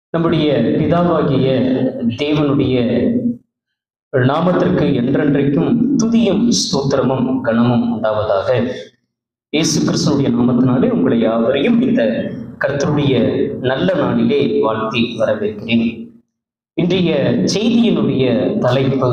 நம்முடைய பிதாவாகிய தேவனுடைய நாமத்திற்கு என்றென்றைக்கும் துதியும் ஸ்தோத்திரமும் கனமும் உண்டாவதாக இயேசு கிறிஸ்துனுடைய நாமத்தினாலே உங்களை யாவரையும் இந்த கர்த்தருடைய நல்ல நாளிலே வாழ்த்தி வரவேற்கிறேன் இன்றைய செய்தியினுடைய தலைப்பு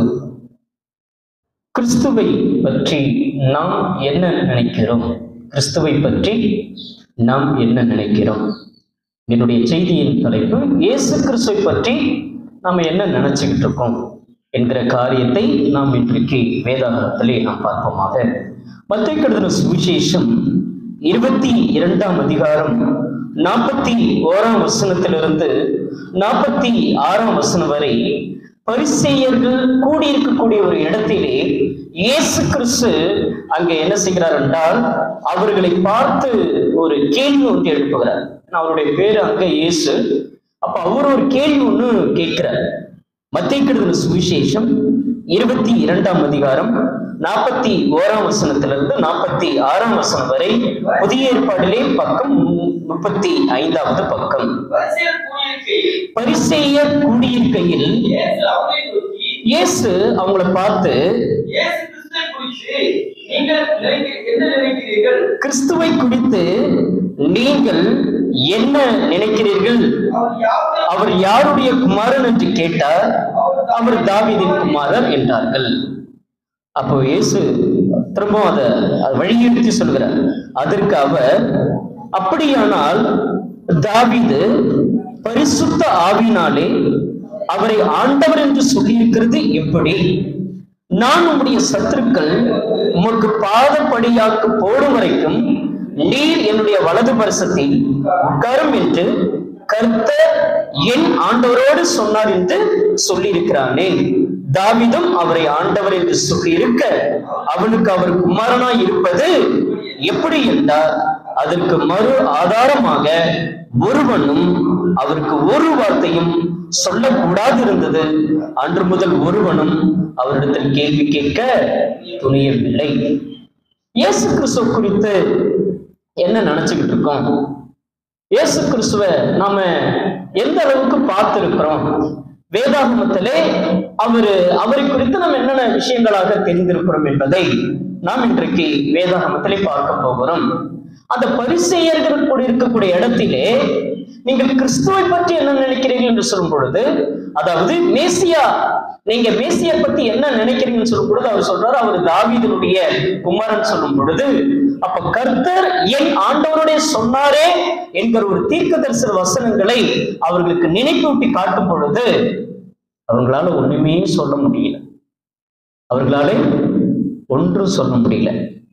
கிறிஸ்துவை பற்றி நாம் என்ன நினைக்கிறோம் கிறிஸ்துவை பற்றி நாம் என்ன நினைக்கிறோம் என்னுடைய செய்தியின் தலைப்பு இயேசு கிறிஸ்துவை பற்றி நாம் என்ன நினைச்சுக்கிட்டு இருக்கோம் என்கிற காரியத்தை நாம் இன்றைக்கு வேதாகத்திலே நாம் பார்ப்போமாக மத்திய கருதின சுவிசேஷம் இருபத்தி இரண்டாம் அதிகாரம் நாற்பத்தி ஓராம் வசனத்திலிருந்து நாற்பத்தி ஆறாம் வசனம் வரை பரிசெயர்கள் கூடியிருக்கக்கூடிய ஒரு இடத்திலே இயேசு கிறிஸ்து அங்கே என்ன செய்கிறார் என்றால் அவர்களை பார்த்து ஒரு கேள்வி ஒன்று எழுப்புகிறார் அவருடைய பேரு அங்க இயேசு அப்ப அவர் ஒரு கேள்வி ஒண்ணு கேட்கிறார் மத்திய கெடுதல் சுவிசேஷம் இருபத்தி இரண்டாம் அதிகாரம் நாற்பத்தி ஓராம் வசனத்திலிருந்து நாற்பத்தி ஆறாம் வசனம் வரை புதிய ஏற்பாடிலே பக்கம் முப்பத்தி ஐந்தாவது பக்கம் பரிசேயர் கூடியிருக்கையில் பரிசெயர் கூடியிருக்கையில் இயேசு அவரை நோக்கி, இயேசு அவங்கள பார்த்து இயேசு கிறிஸ்துவை குறித்து நீங்கள் நினைக்க- என்ன நினைக்கிறீர்கள் கிறிஸ்துவை குறித்து நீங்கள் என்ன நினைக்கிறீர்கள் அவர் யாருடைய அவர் யாருடைய குமாரன் என்று கேட்டார் அவர் தாவீதின் குமாரர் என்றார்கள் அப்போ இயேசு திரும்பவும் அதை அதை வழியெடுத்து சொல்கிறார் அதற்கு அவர் அப்படியானால் தாவீது பரிசுத்த ஆவினாலே அவரை ஆண்டவர் என்று சொல்லியிருக்கிறது எப்படி நான் உம்முடைய சத்துருக்கள் உமக்கு பாதப்படியாக்கு போடும் வரைக்கும் நீர் என்னுடைய வலது பரிசத்தில் உட்காரும் என்று கர்த்தர் என் ஆண்டவரோடு சொன்னார் என்று சொல்லியிருக்கிறானே தாவிதும் அவரை ஆண்டவர் என்று சொல்லியிருக்க அவனுக்கு அவர் குமாரனாய் இருப்பது எப்படி என்றார் அதற்கு மறு ஆதாரமாக ஒருவனும் அவருக்கு ஒரு வார்த்தையும் சொல்லக்கூடாது இருந்தது அன்று முதல் ஒருவனும் அவரிடத்தில் கேள்வி கேட்க துணியவில்லை இயேசு கிறிஸ்துவ குறித்து என்ன நினைச்சுக்கிட்டு இருக்கோம் இயேசு கிறிஸ்துவ நாம எந்த அளவுக்கு பார்த்திருக்கிறோம் வேதாகமத்திலே அவரு அவரை குறித்து நாம் என்னென்ன விஷயங்களாக தெரிந்திருக்கிறோம் என்பதை நாம் இன்றைக்கு வேதாகமத்திலே பார்க்க போகிறோம் அந்த பரிசெயர்கள் கூட இருக்கக்கூடிய இடத்திலே நீங்கள் கிறிஸ்துவை பற்றி என்ன நினைக்கிறீர்கள் என்று சொல்லும் பொழுது அதாவது மேசியா நீங்க மேசியா பத்தி என்ன நினைக்கிறீங்கன்னு சொல்லும் பொழுது அவர் சொல்றாரு அவர் தாவீதனுடைய குமாரன் சொல்லும் பொழுது அப்ப கர்த்தர் என் ஆண்டவருடைய சொன்னாரே என்கிற ஒரு தீர்க்க தரிசன வசனங்களை அவர்களுக்கு நினைப்பூட்டி காட்டும் பொழுது அவங்களால ஒண்ணுமே சொல்ல முடியல அவர்களால ஒன்றும் சொல்ல முடியல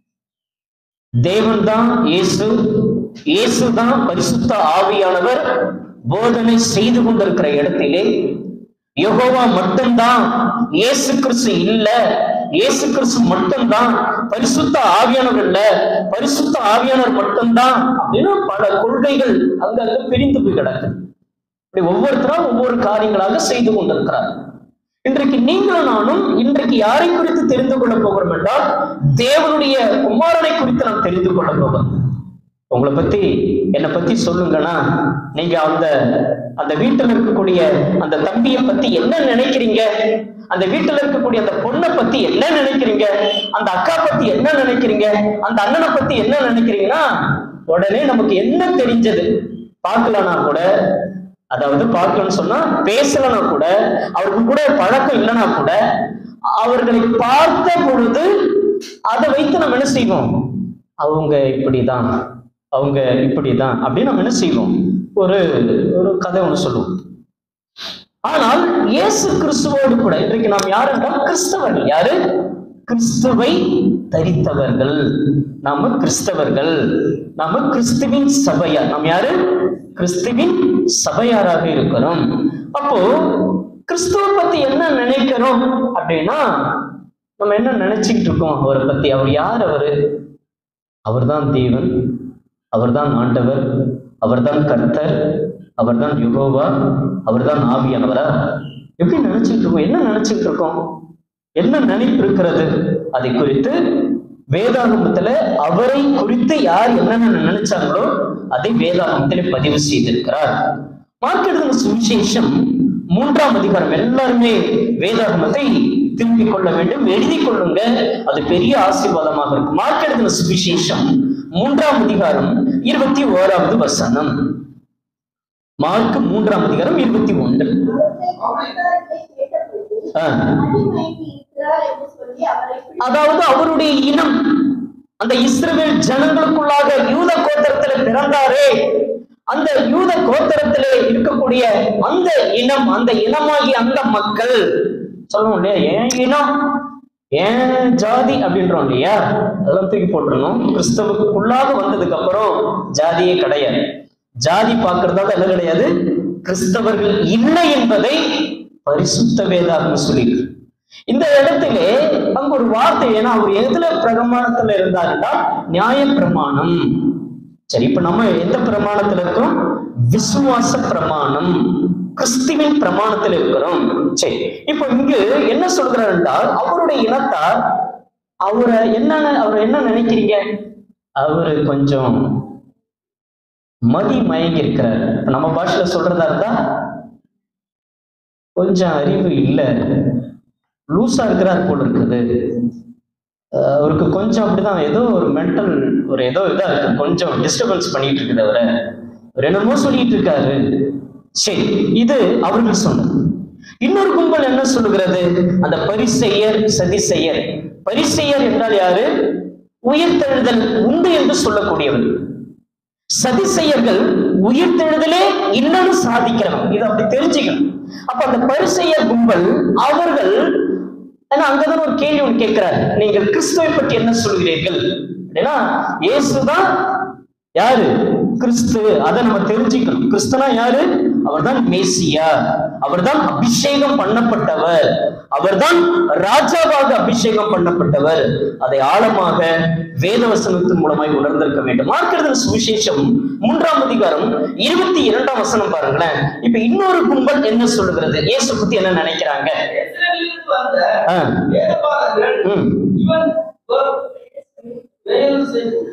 தேவன் தான் இயேசு இயேசு தான் பரிசுத்த ஆவியானவர் போதனை செய்து கொண்டிருக்கிற இடத்திலே யெகோவா மட்டும்தான் இயேசு கிறிஸ்து இல்ல இயேசு கிறிஸ்து மட்டும்தான் பரிசுத்த ஆவியானவர் இல்ல பரிசுத்த ஆவியானவர் மட்டும்தான் அப்படின்னு பல கொள்கைகள் அங்கங்க பிரிந்து போய் கிடக்குது இப்படி ஒவ்வொருத்தரும் ஒவ்வொரு காரியங்களாக செய்து கொண்டிருக்கிறார் இன்றைக்கு நீங்களும் நானும் இன்றைக்கு யாரை குறித்து தெரிந்து கொள்ள போகிறோம் என்றால் தேவனுடைய குமாரனை குறித்து நாம் தெரிந்து கொள்ள போகிறோம் உங்களை பத்தி என்னை பத்தி சொல்லுங்கன்னா நீங்க அந்த அந்த வீட்டுல இருக்கக்கூடிய அந்த தம்பியை பத்தி என்ன நினைக்கிறீங்க அந்த வீட்டுல இருக்கக்கூடிய அந்த பொண்ணை பத்தி என்ன நினைக்கிறீங்க அந்த அக்கா பத்தி என்ன நினைக்கிறீங்க அந்த அண்ணனை பத்தி என்ன நினைக்கிறீங்கன்னா உடனே நமக்கு என்ன தெரிஞ்சது பார்க்கலனா கூட அதாவது பார்க்கலன்னு சொன்னா பேசலனா கூட அவருக்கு கூட பழக்கம் இல்லைனா கூட அவர்களை பார்த்த பொழுது அதை வைத்து நம்ம என்ன செய்வோம் அவங்க இப்படிதான் அவங்க இப்படிதான் அப்படின்னு நம்ம என்ன செய்வோம் ஒரு ஒரு கதை ஒன்று சொல்லுவோம் ஆனால் இயேசு கிறிஸ்துவோடு கூட இன்றைக்கு நாம் யார் என்றால் கிறிஸ்தவர்கள் யாரு கிறிஸ்துவை தரித்தவர்கள் நாம கிறிஸ்தவர்கள் நாம கிறிஸ்துவின் சபையார் நாம் யாரு கிறிஸ்துவின் சபையாராக இருக்கிறோம் அப்போ கிறிஸ்துவ பத்தி என்ன நினைக்கிறோம் அப்படின்னா நம்ம என்ன நினைச்சுக்கிட்டு இருக்கோம் அவரை பத்தி அவர் யார் அவரு அவர்தான் தேவன் அவர்தான் ஆண்டவர் அவர்தான் கர்த்தர் அவர்தான் யுகோவா அவர்தான் ஆவியானவரா எப்படி நினைச்சுட்டு இருக்கோம் என்ன நினைச்சுட்டு இருக்கோம் என்ன நினைப்பு இருக்கிறது அதை குறித்து வேதாகமத்துல அவரை குறித்து யார் என்னென்ன நினைச்சாங்களோ அதை வேதாகமத்திலே பதிவு செய்திருக்கிறார் மார்க் எழுதின சுவிசேஷம் மூன்றாம் அதிகாரம் எல்லாருமே வேதாகமத்தை திரும்பிக் கொள்ள வேண்டும் எழுதி கொள்ளுங்க அது பெரிய ஆசீர்வாதமாக இருக்கும் மார்க் எழுதின சுவிசேஷம் மூன்றாம் அதிகாரம் இருபத்தி ஓராவது வசனம் மார்க் மூன்றாம் அதிகாரம் இருபத்தி ஒன்று ஆ. அதாவது அவருடைய இனம் அந்த இஸ்ரவேல் ஜனங்களுக்குள்ளாக யூத கோத்திரத்துல பிறந்தாரே அந்த யூத கோத்திரத்திலே இருக்கக்கூடிய அந்த இனம் அந்த இனமாகி அந்த மக்கள் சொல்லணும் இல்லையா ஏன் இனம் ஏன் ஜாதி அப்படின்றோம் இல்லையா அதெல்லாம் தூக்கி போட்டுறணும் கிறிஸ்தவுக்குள்ளாக வந்ததுக்கு அப்புறம் ஜாதியே கிடையாது ஜாதி பார்க்கறதால என்ன கிடையாது கிறிஸ்தவர்கள் இல்லை என்பதை பரிசுத்த வேதாகம் சொல்லியிருக்கு இந்த இடத்திலே அங்க ஒரு வார்த்தை ஏன்னா அவர் எதுல பிரமாணத்துல இருந்தாருன்னா நியாய பிரமாணம் சரி இப்ப நம்ம எந்த பிரமாணத்துல இருக்கோம் விசுவாச பிரமாணம் கிறிஸ்துவின் பிரமாணத்தில் இருக்கிறோம் சரி இப்போ இங்கு என்ன சொல்கிறார் என்றால் அவருடைய இனத்தார் அவரை என்ன அவர் என்ன நினைக்கிறீங்க அவரு கொஞ்சம் மதி மயங்கி இருக்கிறார் இப்ப நம்ம பாஷையில சொல்றதா இருந்தா கொஞ்சம் அறிவு இல்லை லூஸா இருக்கிறார் போல இருக்குது அஹ் அவருக்கு கொஞ்சம் அப்படிதான் ஏதோ ஒரு மென்டல் ஒரு ஏதோ இதா இருக்கு கொஞ்சம் டிஸ்டர்பன்ஸ் பண்ணிட்டு இருக்குது அவரை அவர் என்னமோ சொல்லிட்டு இருக்காரு சரி இது அவர்கள் சொன்னது இன்னொரு கும்பல் என்ன சொல்லுகிறது அந்த பரிசெயர் சதிசெயர் பரிசெயர் என்றால் யாரு உயிர்த்தெழுதல் உண்டு என்று சொல்லக்கூடியவர் சதிசெயர்கள் உயிர்த்தெழுதலே இல்லைன்னு சாதிக்கிறவங்க இதை அப்படி தெரிஞ்சுக்கணும் அப்ப அந்த பரிசெயர் கும்பல் அவர்கள் ஏன்னா அங்கதான் ஒரு கேள்வி ஒன்று கேட்கிறார் நீங்கள் கிறிஸ்துவை பற்றி என்ன சொல்கிறீர்கள் அப்படின்னா இயேசுதான் யாரு கிறிஸ்து அதை நம்ம தெரிஞ்சுக்கணும் கிறிஸ்துனா யாரு அவர்தான் மேசியா அவர்தான் அபிஷேகம் பண்ணப்பட்டவர் அவர்தான் ராஜாவாக அபிஷேகம் பண்ணப்பட்டவர் அதை ஆழமாக வேதவசனத்தின் மூலமாய் உணர்ந்திருக்க வேண்டும் மார்க்கிறது சுவிசேஷம் மூன்றாம் அதிகாரம் இருபத்தி இரண்டாம் வசனம் பாருங்களேன் இப்ப இன்னொரு கும்பல் என்ன சொல்லுகிறது இயேசு பத்தி என்ன நினைக்கிறாங்க இஸ்ரவேலிலிருந்து வந்த ஆ, வேதபாரகர்கள் ம். இவன் ஒரு வேலை செய்து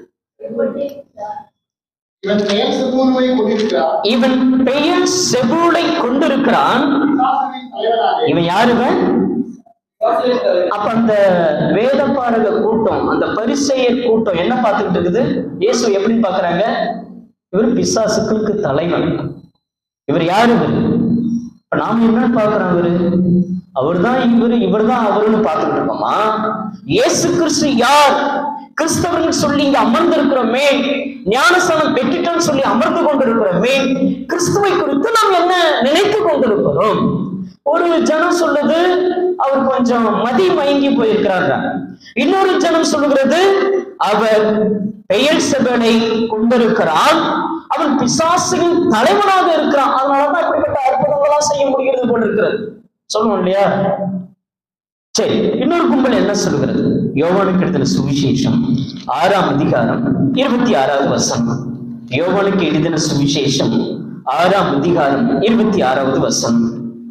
இவன் பெயர் செபூர்வை கொண்டிருக்கிறார் இவன் பெயர் செபூலை கொண்டிருக்கிறான் பிசாசுவின் தலைவனாக இவன் யாருவன் வாசலில் அப்ப அந்த வேத பாரக கூட்டம் அந்த பரிசெயர் கூட்டம் என்ன பார்த்துக்கிட்டு இருக்குது இயேசு எப்படி பார்க்கறாங்க இவர் பிசாசுக்களுக்கு தலைவன் இவர் யாரு இவர் இப்ப நாம என்ன பார்க்கிறோம் இவரு அவர்தான் இவரு இவர்தான் அவருன்னு பார்த்துக்கிட்டு இருக்கோமா இயேசு கிறிஸ்து யார் கிறிஸ்தவர்கள் சொல்லி இங்க அமர்ந்திருக்கிறோமே ஞானஸ்தானம் பெற்றுட்டோம்னு சொல்லி அமர்ந்து கொண்டிருக்கிறோமே கிறிஸ்துவை குறித்து நாம் என்ன நினைத்து கொண்டிருக்கிறோம் ஒரு ஜனம் சொல்லுது அவர் கொஞ்சம் மதி மயங்கி போயிருக்கிறாங்க இன்னொரு ஜனம் சொல்லுகிறது அவர் பெயர் செபனை கொண்டிருக்கிறான் அவன் பிசாசுவின் தலைவனாக இருக்கிறான் அதனாலதான் இப்படிப்பட்ட அற்புதங்களாம் செய்ய முடிகிறது போல இருக்கிறது சொல்லுவோம் இல்லையா சரி இன்னொரு கும்பல் என்ன சொல்லுகிறது யோவானுக்கு எழுதின சுவிசேஷம் ஆறாம் அதிகாரம் இருபத்தி ஆறாவது வசனம் யோவானுக்கு எழுதின சுவிசேஷம் ஆறாம் அதிகாரம் இருபத்தி ஆறாவது வசனம்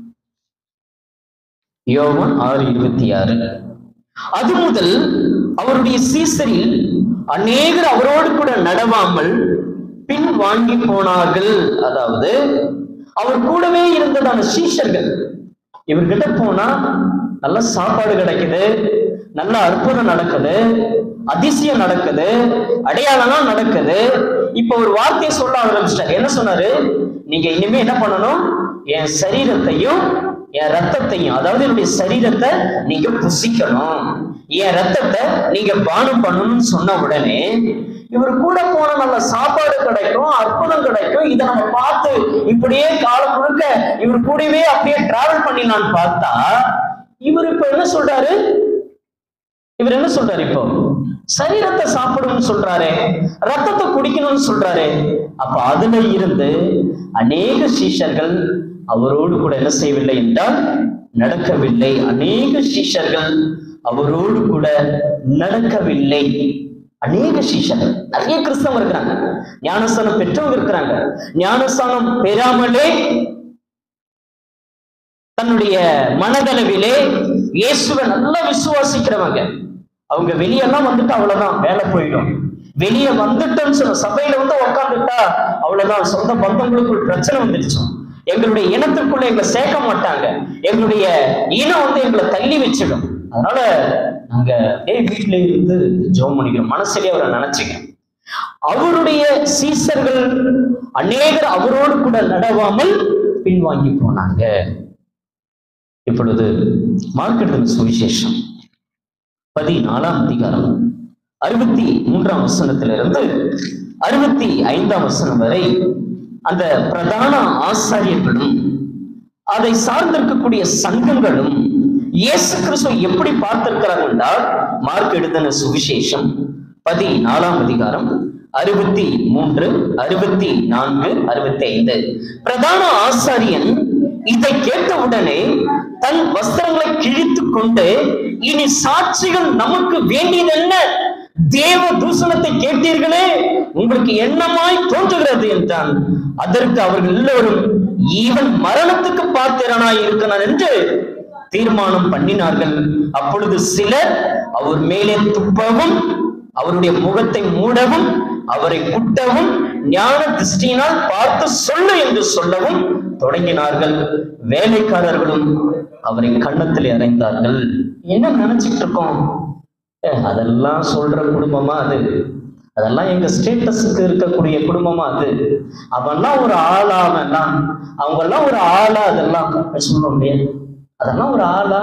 யோவான் ஆறு இருபத்தி ஆறு அது முதல் அவருடைய சீசரில் அநேகர் அவரோடு கூட நடவாமல் பின் வாங்கி போனார்கள் அதாவது அவர் கூடவே இருந்ததான சீஷர்கள் இவர்கிட்ட போனா நல்ல சாப்பாடு கிடைக்குது நல்ல அற்புதம் நடக்குது அதிசயம் நடக்குது அடையாளம்லாம் நடக்குது இப்ப ஒரு வார்த்தையை சொல்ல ஆரம்பிச்சிட்டார் என்ன சொன்னாரு நீங்க இனிமே என்ன பண்ணணும் என் சரீரத்தையும் என் ரத்தத்தையும் அதாவது என்னுடைய சரீரத்தை நீங்க புசிக்கணும் என் ரத்தத்தை நீங்க பானம் பண்ணணும்னு சொன்ன உடனே இவர் கூட போன நல்ல சாப்பாடு கிடைக்கும் அற்புதம் கிடைக்கும் இதை நம்ம பார்த்து இப்படியே காலம் முழுக்க இவர் கூடவே அப்படியே டிராவல் பண்ணிடலான்னு பார்த்தா இவர் இப்ப என்ன சொல்றாரு இவர் என்ன சொல்றாரு இப்போ சரீரத்தை சாப்பிடணும்னு சொல்றாரு ரத்தத்தை குடிக்கணும்னு சொல்றாரு அப்ப அதுல இருந்து அநேக சீஷர்கள் அவரோடு கூட என்ன செய்யவில்லை என்றால் நடக்கவில்லை அநேக சீஷர்கள் அவரோடு கூட நடக்கவில்லை அநேக சீஷர்கள் நிறைய கிறிஸ்தவங்க இருக்கிறாங்க ஞானஸ்தானம் பெற்றவங்க இருக்கிறாங்க ஞானஸ்தானம் பெறாமலே தன்னுடைய மனதளவிலே இயேசுவை நல்லா விசுவாசிக்கிறவங்க அவங்க வெளியெல்லாம் வந்துட்டு அவ்வளவுதான் வேலை போயிடும் வெளியே வந்துட்டோம்னு சொல்ல சபையில வந்து உட்காந்துட்டா அவ்வளவுதான் சொந்த பந்தங்களுக்குள் பிரச்சனை வந்துடுச்சோம் எங்களுடைய இனத்துக்குள்ள எங்களை சேர்க்க மாட்டாங்க எங்களுடைய இனம் வந்து எங்களை தள்ளி வச்சிடும் அதனால நாங்க அப்படியே வீட்டிலே இருந்து ஜெபம் பண்ணிக்கிறோம் மனசுலயே அவரை நினைச்சுக்க அவருடைய சீசர்கள் அநேகர் அவரோடு கூட நடவாமல் பின்வாங்கி போனாங்க இப்பொழுது மார்க்கெட்டின் சுவிசேஷம் பதினாலாம் அதிகாரம் அறுபத்தி மூன்றாம் வசனத்திலிருந்து அறுபத்தி ஐந்தாம் வசனம் வரை அந்த பிரதான ஆசாரியர்களும் அதை சார்ந்திருக்கக்கூடிய சங்கங்களும் இயேசு கிறிஸ்துவை எப்படி பார்த்திருக்கிறார்கள் என்றால் மார்க் எழுதின சுவிசேஷம் பதினாலாம் அதிகாரம் அறுபத்தி மூன்று அறுபத்தி நான்கு அறுபத்தி ஐந்து பிரதான ஆசாரியன் இதை கேட்டவுடனே தன் வஸ்திரங்களை கிழித்துக் கொண்டு இனி சாட்சிகள் நமக்கு வேண்டியது என்ன தேவ தூஷணத்தை கேட்டீர்களே உங்களுக்கு என்னமாய் தோன்றுகிறது என்றான் அதற்கு அவர்கள் எல்லோரும் இவன் மரணத்துக்கு பாத்திரனாய் இருக்கிறான் என்று தீர்மானம் பண்ணினார்கள் அப்பொழுது சிலர் அவர் மேலே துப்பவும் அவருடைய முகத்தை மூடவும் அவரை குட்டவும் ஞான திருஷ்டியினால் பார்த்து சொல்லு என்று சொல்லவும் தொடங்கினார்கள் வேலைக்காரர்களும் அவரை கன்னத்தில் அறைந்தார்கள் என்ன நினைச்சிட்டு இருக்கோம் ஏ, அதெல்லாம் சொல்ற குடும்பமா அது அதெல்லாம் எங்க ஸ்டேட்டஸுக்கு இருக்கக்கூடிய குடும்பமா அது அவன்லாம் ஒரு ஆளா அவன்லாம் அவங்க எல்லாம் ஒரு ஆளா அதெல்லாம் சொல்ல முடியாது அதெல்லாம் ஒரு ஆளா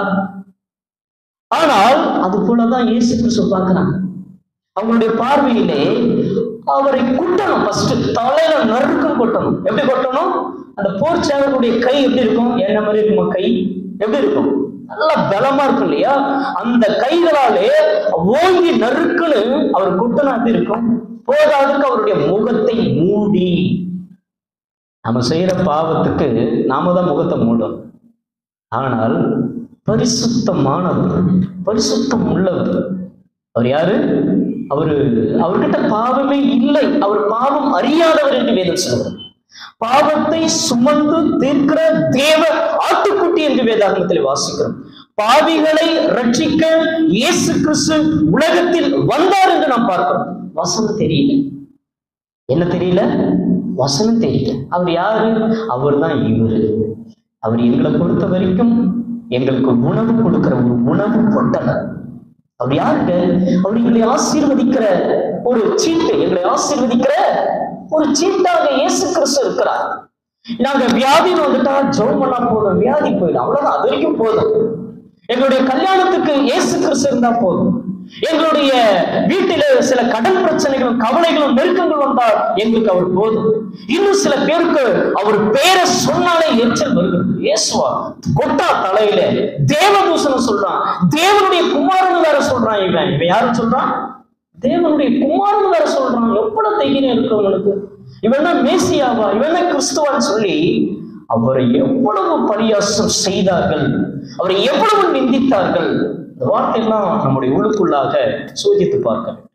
ஆனால் அது போலதான் இயேசு கிறிஸ்து பார்க்கிறாங்க அவங்களுடைய பார்வையிலே அவரை குட்டணும் ஃபர்ஸ்ட் தலையில நறுக்கம் கொட்டணும் எப்படி கொட்டணும் அந்த போர் சேவலுடைய கை எப்படி இருக்கும் என்ன மாதிரி இருக்குமா கை எப்படி இருக்கும் நல்லா பலமா இருக்கும் இல்லையா அந்த கைகளாலே ஓங்கி நறுக்குன்னு அவர் குட்டனா எப்படி இருக்கும் போதாதுக்கு அவருடைய முகத்தை மூடி நம்ம செய்யற பாவத்துக்கு நாம தான் முகத்தை மூடும் ஆனால் பரிசுத்தமானவர் பரிசுத்தம் உள்ளவர் அவர் யாரு அவரு அவர்கிட்ட பாவமே இல்லை அவர் பாவம் அறியாதவர் என்று வேதம் சொல்கிறார் பாவத்தை சுமந்து தீர்க்கிற தேவ ஆட்டுக்குட்டி என்று வேதாகமத்தில் வாசிக்கிறோம் பாவிகளை ரட்சிக்க இயேசு கிறிஸ்து உலகத்தில் வந்தார் என்று நாம் பார்க்கிறோம் வசனம் தெரியல என்ன தெரியல வசனம் தெரியல அவர் யாரு அவர் தான் இவரு அவர் எங்களை பொறுத்த வரைக்கும் எங்களுக்கு உணவு கொடுக்கிற ஒரு உணவு பொட்டலர் அவர் யாருங்க அவர் எங்களை ஆசீர்வதிக்கிற ஒரு சீட்டு எங்களை ஆசீர்வதிக்கிற ஒரு சீட்டாக இயேசு கிறிஸ்து இருக்கிறார் நாங்க வியாதின்னு வந்துட்டா ஜெபம் பண்ணா போதும் வியாதி போயிடும் அவ்வளவுதான் அது வரைக்கும் போதும் எங்களுடைய கல்யாணத்துக்கு இயேசு கிறிஸ்து இருந்தா போதும் எங்களுடைய வீட்டில சில கடன் பிரச்சனைகளும் கவலைகளும் நெருக்கங்கள் வந்தால் எங்களுக்கு அவர் போதும் இன்னும் சில பேருக்கு அவர் பேரை சொன்னாலே எரிச்சல் வருகிறது இயேசுவா கொட்டா தலையில தேவதூஷணம் சொல்றான் தேவனுடைய குமாரன் வேற சொல்றான் இவன் இவன் யாரு சொல்றான் தேவனுடைய குமாரன் வேற சொல்றான் எவ்வளவு தைரியம் இருக்கு அவனுக்கு இவன் தான் மேசியாவா இவன் தான் கிறிஸ்துவான்னு சொல்லி அவரை எவ்வளவு பரியாசம் செய்தார்கள் அவரை எவ்வளவு நிந்தித்தார்கள் இந்த வார்த்தையெல்லாம் நம்முடைய உள்ளுக்குள்ளாக சோதித்து பார்க்க வேண்டும்.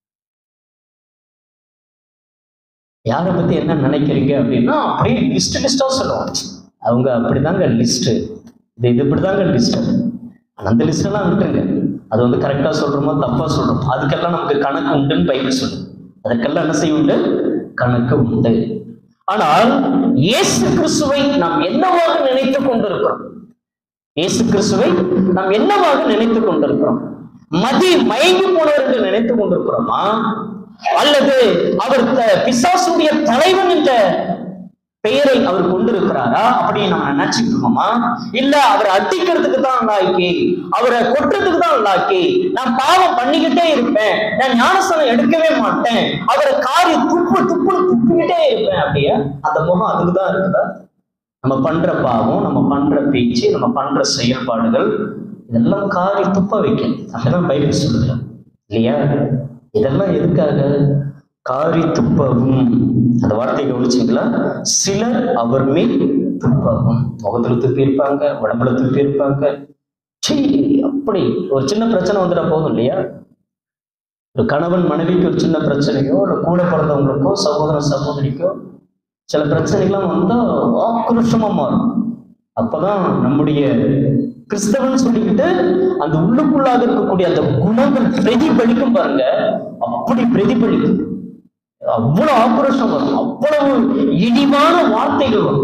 யாரை பத்தி என்ன நினைக்கிறீங்க அப்படின்னா அப்படியே லிஸ்ட் லிஸ்டா சொல்லுவாங்க அவங்க அப்படிதாங்க லிஸ்ட் இது இது இப்படிதாங்க லிஸ்ட் அந்த லிஸ்ட் எல்லாம் விட்டுருங்க அது வந்து கரெக்டா சொல்றோமோ தப்பா சொல்றோமோ அதுக்கெல்லாம் நமக்கு கணக்கு உண்டுன்னு பைபிள் சொல்லும் அதுக்கெல்லாம் என்ன செய்ய உண்டு கணக்கு உண்டு ஆனால் இயேசு கிறிஸ்துவை நாம் என்னவாக நினைத்துக் கொண்டிருக்கிறோம் இயேசு கிறிஸ்துவை நாம் என்னவாக நினைத்துக் கொண்டிருக்கிறோம் மதி மயங்கி போனவர் என்று நினைத்துக் கொண்டிருக்கிறோமா அல்லது அவர் த- பிசாசுடைய தலைவன் என்ற பெயரை அவர் கொண்டிருக்கிறாரா அப்படி நம்ம நினைச்சுட்டு இருக்கோமா இல்ல அவரை அடிக்கிறதுக்கு தான் லாய்க்கு அவரை கொட்டுறதுக்கு தான் லாய்க்கு நான் பாவம் பண்ணிக்கிட்டே இருப்பேன் நான் ஞானஸ்தானம் எடுக்கவே மாட்டேன் அவரை காரி துப்பு துப்புன்னு துப்பிக்கிட்டே இருப்பேன் அப்படியே அந்த முகம் அதுக்கு தான் இருக்குதா நம்ம பண்ற பாவம் நம்ம பண்ற பேச்சு நம்ம பண்ற செயல்பாடுகள் இதெல்லாம் காரி துப்ப வைக்கும் அப்படிதான் பைபிள் சொல்லுது இல்லையா இதெல்லாம் எதுக்காக காரி துப்பவும் அந்த வார்த்தையை கவனிச்சிங்களா சிலர் அவர் மேல் துப்பவும் முகத்துல துப்பி இருப்பாங்க உடம்புல துப்பி இருப்பாங்க சீ அப்படி ஒரு சின்ன பிரச்சனை வந்துட போதும் இல்லையா ஒரு கணவன் மனைவிக்கு ஒரு சின்ன பிரச்சனையோ இல்லை கூட பிறந்தவங்களுக்கோ சகோதர சகோதரிக்கோ சில பிரச்சனைகள்லாம் வந்தா ஆக்ரோஷமா மாறும் அப்பதான் நம்முடைய கிறிஸ்தவன் சொல்லிக்கிட்டு அந்த உள்ளுக்குள்ளாக இருக்கக்கூடிய அந்த குணங்கள் பிரதிபலிக்கும் பாருங்க அப்படி பிரதிபலிக்கும் அவ்வளவு ஆக்ரோஷம் வரும் அவ்வளவு இனிமான வார்த்தைகள் வரும்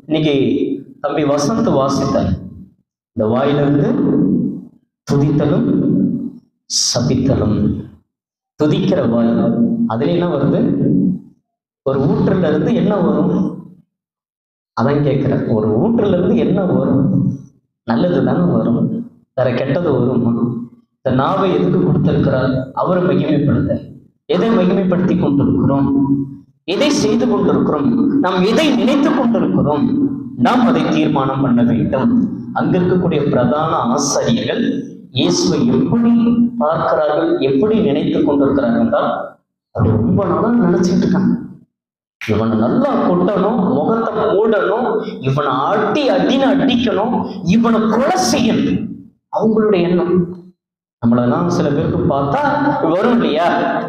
இன்னைக்கு தம்பி வசந்த் வாசித்தார் இந்த வாயிலிருந்து துதித்தலும் சபித்தலும் துதிக்கிற வாய் அதுல என்ன வருது ஒரு ஊற்றுல இருந்து என்ன வரும் அதான் கேட்கிறேன் ஒரு ஊற்றுல இருந்து என்ன வரும் நல்லது தானே வரும் வேற கெட்டது வருமா இந்த நாவை எதுக்கு கொடுத்திருக்கிறார் அவரை மகிமைப்படுத்த எதை மகிமைப்படுத்தி கொண்டிருக்கிறோம் எதை செய்து கொண்டிருக்கிறோம் நாம் எதை நினைத்து கொண்டிருக்கிறோம் நாம் அதை தீர்மானம் பண்ண வேண்டும் அங்க இருக்கக்கூடிய பிரதான ஆசாரியர்கள் இயேசுவை எப்படி பார்க்கிறார்கள் எப்படி நினைத்து கொண்டிருக்கிறார்கள் என்றால் அப்படி ரொம்ப நாளா நினைச்சிட்டு இருக்காங்க இவனை நல்லா கொட்டணும் முகத்தை மூடணும் இவனை அடி அடின்னு அடிக்கணும் இவனை கொலை செய்யணும் அவங்களுடைய எண்ணம் நம்மளெல்லாம் சில பேருக்கு பார்த்தா வரும் இல்லையா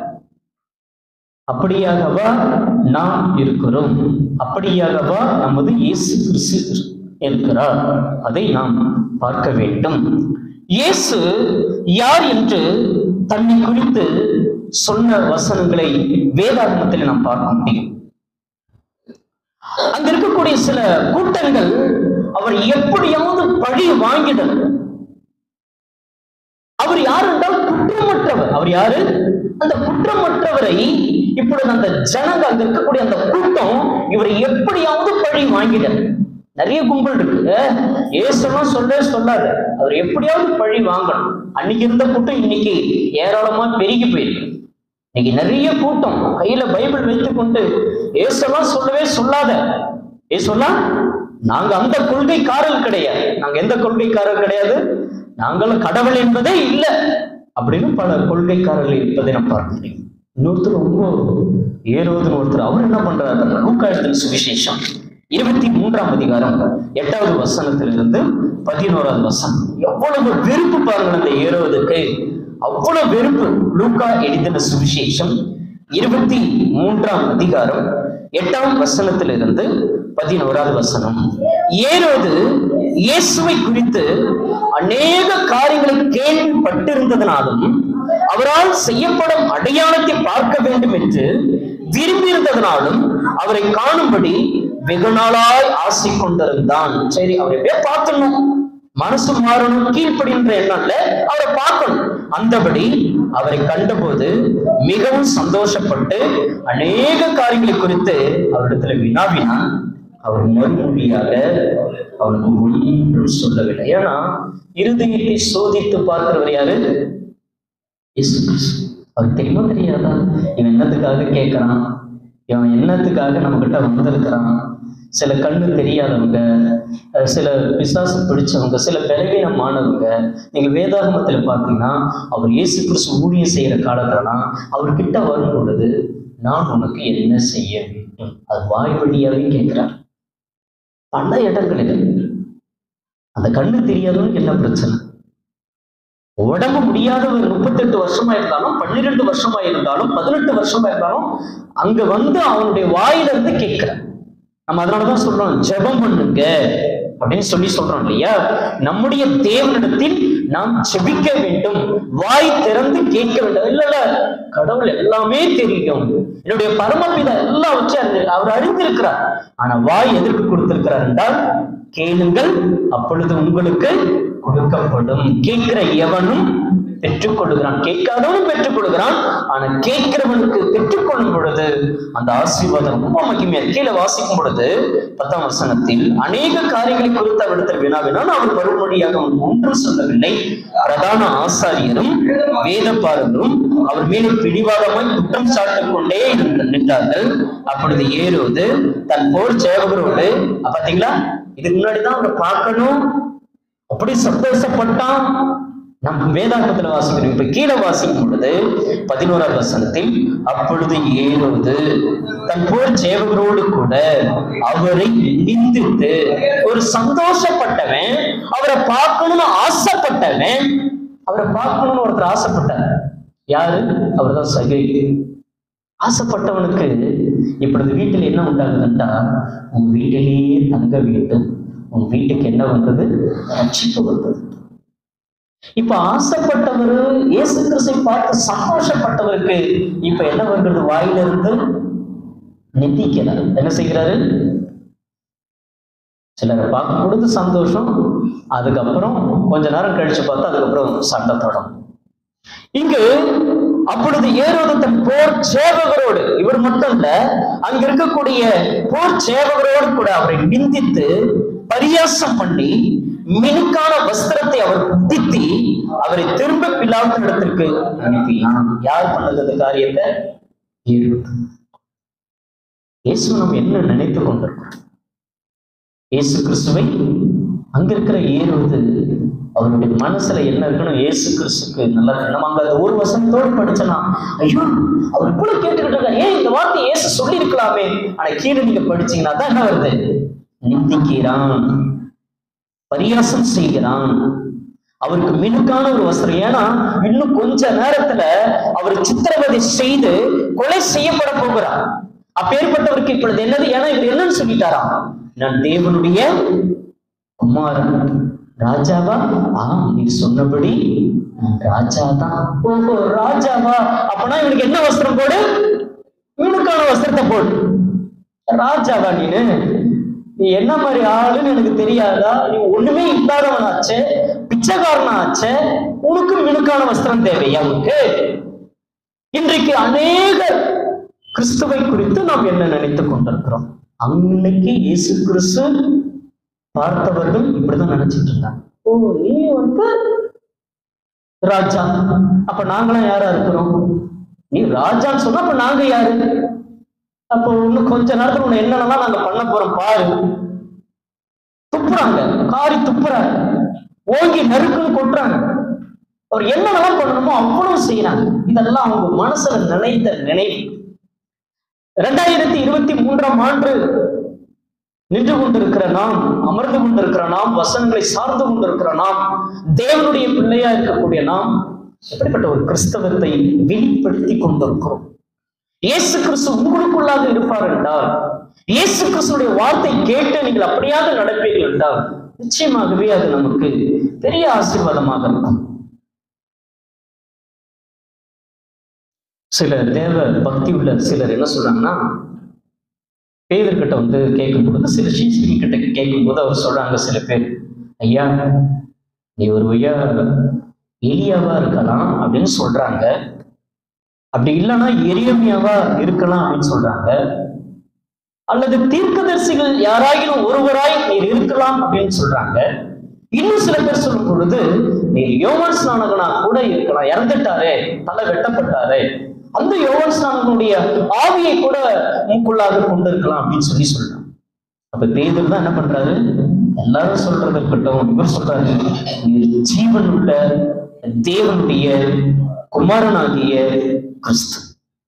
அப்படியாகவா நாம் இருக்கிறோம் அப்படியாகவா நமது இயேசு கிறிஸ்து இருக்கிறார் அதை நாம் பார்க்க வேண்டும் இயேசு யார் என்று தன்னை குறித்து சொன்ன வசனங்களை வேதாகமத்தில் நாம் பார்க்க முடியும் அங்க இருக்கக்கூடிய சில கூட்டங்கள் அவர் எப்படியாவது பழி வாங்கிடணும் அவர் யார் என்றால் குற்றமற்றவர் அவர் யாரு அந்த குற்றமற்றவரை இப்பொழுது அந்த ஜனங்க அங்க இருக்கக்கூடிய அந்த கூட்டம் இவரை எப்படியாவது பழி வாங்கிட நிறைய கும்பல் இருக்கு ஏசெல்லாம் சொல்ல சொல்லாது அவர் எப்படியாவது பழி வாங்கணும் அன்னைக்கு இருந்த கூட்டம் இன்னைக்கு ஏராளமா பெருகி போயிருக்கு இன்னைக்கு நிறைய கூட்டம் கையில பைபிள் வைத்துக்கொண்டு ஏசெல்லாம் சொல்லவே சொல்லாத ஏ சொல்லா நாங்க அந்த கொள்கைக்காரர் கிடையாது நாங்க எந்த கொள்கைக்காரர் கிடையாது நாங்களும் கடவுள் என்பதே இல்லை அப்படின்னு பல கொள்கைக்காரர்கள் இருப்பதை நம்ம பார்க்க முடியும் இன்னொருத்தர் ரொம்ப ஏறுவதுன்னு ஒருத்தர் அவர் என்ன பண்றாரு லூக்காயத்தின் சுவிசேஷம் இருபத்தி மூன்றாம் அதிகாரம் எட்டாவது வசனத்திலிருந்து பதினோராவது வசனம் எவ்வளவு வெறுப்பு பாருங்கள் அந்த ஏறுவதற்கு அவ்வளவு வெறுப்பு லூக்கா எழுதின சுவிசேஷம் இருபத்தி மூன்றாம் அதிகாரம் எட்டாம் வசனத்திலிருந்து பதினோராவது வசனம் ஏரோது இயேசுவை குறித்து அநேக காரியங்களை கேள்விப்பட்டிருந்ததனாலும் அவரால் செய்யப்படும் அடையாளத்தை பார்க்க வேண்டும் என்று விரும்பியிருந்ததனாலும் அவரை காணும்படி வெகு நாளாய் ஆசை கொண்டிருந்தான் சரி அவரை எப்படியே பார்க்கணும் மனசு மாறணும் கீழ்ப்படுகின்ற எண்ணம்ல அவரை பார்க்கணும் அந்தபடி அவரை கண்டபோது மிகவும் சந்தோஷப்பட்டு அநேக காரியங்களை குறித்து அவரிடத்துல வினாவினான் அவர் மறுமொழியாக அவனுக்கு ஒன்றும் சொல்லவில்லை ஏன்னா இருதயத்தை சோதித்து பார்க்கிறவர் யாரு இயேசு கிறிஸ்து. அவருக்கு தெரியுமா தெரியாதா இவன் என்னத்துக்காக கேட்கறான் இவன் என்னத்துக்காக நம்ம கிட்ட வந்திருக்கிறான் சில கண்ணு தெரியாதவங்க அஹ் சில பிசாசு பிடிச்சவங்க சில பலவீனமானவங்க நீங்க வேதாகமத்துல பார்த்தீங்கன்னா அவர் இயேசு கிறிஸ்து ஊழியம் செய்யற காலத்துலனா அவர்கிட்ட வரும் பொழுது நான் உனக்கு என்ன செய்ய வேண்டும் அது வாய் வழியாவே கேட்கிறார் பல இடங்களில் அந்த கண்ணு தெரியாதவனுக்கு என்ன பிரச்சனை உடம்பு முடியாதவர் முப்பத்தெட்டு வருஷமா இருந்தாலும் பன்னிரெண்டு வருஷமா இருந்தாலும் பதினெட்டு வருஷமா இருந்தாலும் அங்க வந்து அவனுடைய வாயில இருந்து கேட்கிறான் நம்ம அதனாலதான் சொல்றோம் ஜெபம் பண்ணுங்க அப்படின்னு சொல்லி சொல்றோம் இல்லையா நம்முடைய தேவனிடத்தில் நாம் ஜெபிக்க வேண்டும் வாய் திறந்து கேட்க வேண்டும் இல்ல இல்ல கடவுள் எல்லாமே தெரியும் என்னுடைய பரமபிதா எல்லாம் வச்சு அறிந்து- அவர் அறிந்திருக்கிறார் ஆனா வாய் எதற்கு கொடுத்திருக்கிறார் என்றால் கேளுங்கள் அப்பொழுது உங்களுக்கு கொடுக்கப்படும் கேட்கிற எவனும் பெற்றுக்கொள்கிறான் கேட்காதவனும் பெற்றுக்கொள்கிறான் ஆனா கேட்கிறவனுக்கு பெற்றுக்கொள்ளும் பொழுது அந்த ஆசீர்வாதம் ரொம்ப மகிமையா இருக்கு. கீழே வாசிக்கும் பொழுது பத்தாம் வசனத்தில் அநேக காரியங்களை குறித்து அவரிடத்தில் வினாவினால் அவர் மறுமொழியாக அவன் ஒன்றும் சொல்லவில்லை பிரதான ஆசாரியரும் வேதப்பாரரும் அவர் மீது பிடிவாதமாய் குற்றம் சாட்டிக் கொண்டே இருந்த- நின்றார்கள் அப்பொழுது ஏறுவது தன் போர் சேவகரோடு அப்ப பாத்தீங்களா இதுக்கு முன்னாடிதான் அவரை பார்க்கணும் அப்படி சந்தோஷப்பட்டான் நம்ம வேதாந்தத்துல வாசிக்கிறோம் இப்ப கீழே வாசிக்கும் பொழுது பதினோராவது வசனத்தில் அப்பொழுது ஏறுவது தன் போர் சேவகரோடு கூட அவரை நிந்தித்து ஒரு சந்தோஷப்பட்டவன் அவரை பார்க்கணும்னு ஆசைப்பட்டவன் அவரை பார்க்கணும்னு ஒருத்தர் ஆசைப்பட்டார் யாரு அவர்தான் சகை ஆசைப்பட்டவனுக்கு இப்பொழுது வீட்டில் என்ன உண்டாகுதுன்றா உன் வீட்டிலேயே தங்க வேண்டும் உன் வீட்டுக்கு என்ன வந்தது ரட்சிப்பு வந்தது இப்ப ஆசைப்பட்டவர் இயேசு கிறிஸ்தை பார்த்து சந்தோஷப்பட்டவருக்கு இப்ப என்ன வருகிறது வாயிலிருந்து நிந்திக்கிறார் என்ன செய்கிறாரு சிலரை பார்க்கும் பொழுது சந்தோஷம் அதுக்கப்புறம் கொஞ்ச நேரம் கழிச்சு பார்த்தா அதுக்கப்புறம் சண்டை தொடரும் இங்கு அப்பொழுது ஏரோது தன் போர் சேவகரோடு இவர் மட்டும் இல்ல அங்க இருக்கக்கூடிய போர் சேவகரோடு கூட அவரை நிந்தித்து பரியாசம் பண்ணி மினுக்கான வஸ்திரத்தை அவர் குத்தித்தி அவரை திரும்ப பிலாத்து இடத்திற்கு அனுப்பினான் யார் பண்ணது அந்த காரியத்தை ஏரோது இயேசு நம்ம என்ன நினைத்து கொண்டிருக்கிறோம் இயேசு கிறிஸ்துவை அங்க இருக்கிற ஏறுவது அவருடைய மனசுல என்ன இருக்கணும் இயேசு கிறிஸ்துக்கு நல்லா இருக்கு. நம்ம அங்க அந்த ஒரு வசனத்தோடு படிச்சனா ஐயோ அவர் கூட கேட்டுக்கிட்டு இருக்காரு ஏன் இந்த வார்த்தை இயேசு சொல்லி இருக்கலாமே ஆனா கீழே நீங்க படிச்சீங்கன்னா தான் என்ன வருது நிந்திக்கிறான் பரியாசம் செய்கிறான் அவருக்கு மினுக்கான ஒரு வஸ்திரம் ஏன்னா இன்னும் கொஞ்ச நேரத்துல அவர் சித்திரவதை செய்து கொலை செய்யப்பட போகிறார் அப்பேற்பட்டவருக்கு இப்பொழுது என்னது ஏன்னா இவர் என்னன்னு சொல்லிட்டாராம் நான் தேவனுடைய குமாரன் ராஜாவா ஆ நீ சொன்னபடி நான் ராஜாதான் ஓஹோ ராஜாவா அப்பனா இவனுக்கு என்ன வஸ்திரம் போடு இவனுக்கான வஸ்திரத்தை போடு ராஜாவா நீனு நீ என்ன மாதிரி ஆளுன்னு எனக்கு தெரியாதா நீ ஒண்ணுமே இல்லாதவனாச்சே பிச்சைக்காரனாச்சே உனக்கு மினுக்கான வஸ்திரம் தேவையா உனக்கு இன்றைக்கு அநேக கிறிஸ்துவை குறித்து நாம் என்ன நினைத்துக் கொண்டிருக்கிறோம் அன்னைக்கு இயேசு கிறிஸ்து பார்த்தவர்கள் இப்படிதான் நினைச்சிட்டு இருந்தாங்க ஓ நீ வந்து ராஜா அப்ப நாங்களாம் யாரா இருக்கிறோம் நீ ராஜான்னு சொன்னா அப்ப நாங்க யாரு அப்போ இன்னும் கொஞ்ச நேரத்துல உன்னை என்னென்னலாம் நாங்க பண்ண போறோம் பாரு துப்புறாங்க காரி துப்புறாங்க ஓங்கி நறுக்குன்னு கொட்டுறாங்க அவர் என்னென்னலாம் பண்ணணுமோ அவ்வளவு செய்யறாங்க இதெல்லாம் அவங்க மனசுல நினைத்த நினைவு இரண்டாயிரத்தி இருபத்தி மூன்றாம் ஆண்டு நின்று கொண்டிருக்கிற நாம் அமர்ந்து கொண்டிருக்கிற நாம் வசனங்களை சார்ந்து கொண்டிருக்கிற நாம் தேவனுடைய பிள்ளையா இருக்கக்கூடிய நாம் எப்படிப்பட்ட ஒரு கிறிஸ்தவத்தை வெளிப்படுத்தி கொண்டிருக்கிறோம் இயேசு கிறிஸ்து உங்களுக்குள்ளாக இருப்பார் என்றால் இயேசு கிறிஸ்துடைய வார்த்தை கேட்டு நீங்கள் அப்படியாக நடப்பீர்கள் என்றால் நிச்சயமாகவே அது நமக்கு பெரிய ஆசீர்வாதமாக இருக்கும் சில தேவ பக்தி உள்ள சிலர் என்ன சொல்றாங்கன்னா பேதர்கிட்ட வந்து கேட்கும் பொழுது சில சீசிகள் கிட்ட கேட்கும் போது அவர் சொல்றாங்க சில பேர் ஐயா நீ ஒரு ஐயா எலியாவா இருக்கலாம் அப்படின்னு சொல்றாங்க அப்படி இல்லைன்னா எரியமியாவா இருக்கலாம் அப்படின்னு சொல்றாங்க அல்லது தீர்க்கதரிசிகள் யாராயினும் ஒருவராய் நீர் இருக்கலாம் அப்படின்னு சொல்றாங்க இன்னும் சில பேர் சொல்லும் பொழுது நீர் யோவான் ஸ்நானகனா கூட இருக்கலாம் இறந்துட்டாரே தலை வெட்டப்பட்டாரே அந்த யோவான் ஸ்நானகனுடைய ஆவியை கூட மூக்குள்ளாக கொண்டு இருக்கலாம் அப்படின்னு சொல்லி சொல்றாங்க அப்ப பேதர் தான் என்ன பண்றாரு எல்லாரும் சொல்றது இருக்கட்டும் இவர் சொல்றாரு நீர் ஜீவன் உள்ள தேவனுடைய குமாரனாகிய கிறிஸ்து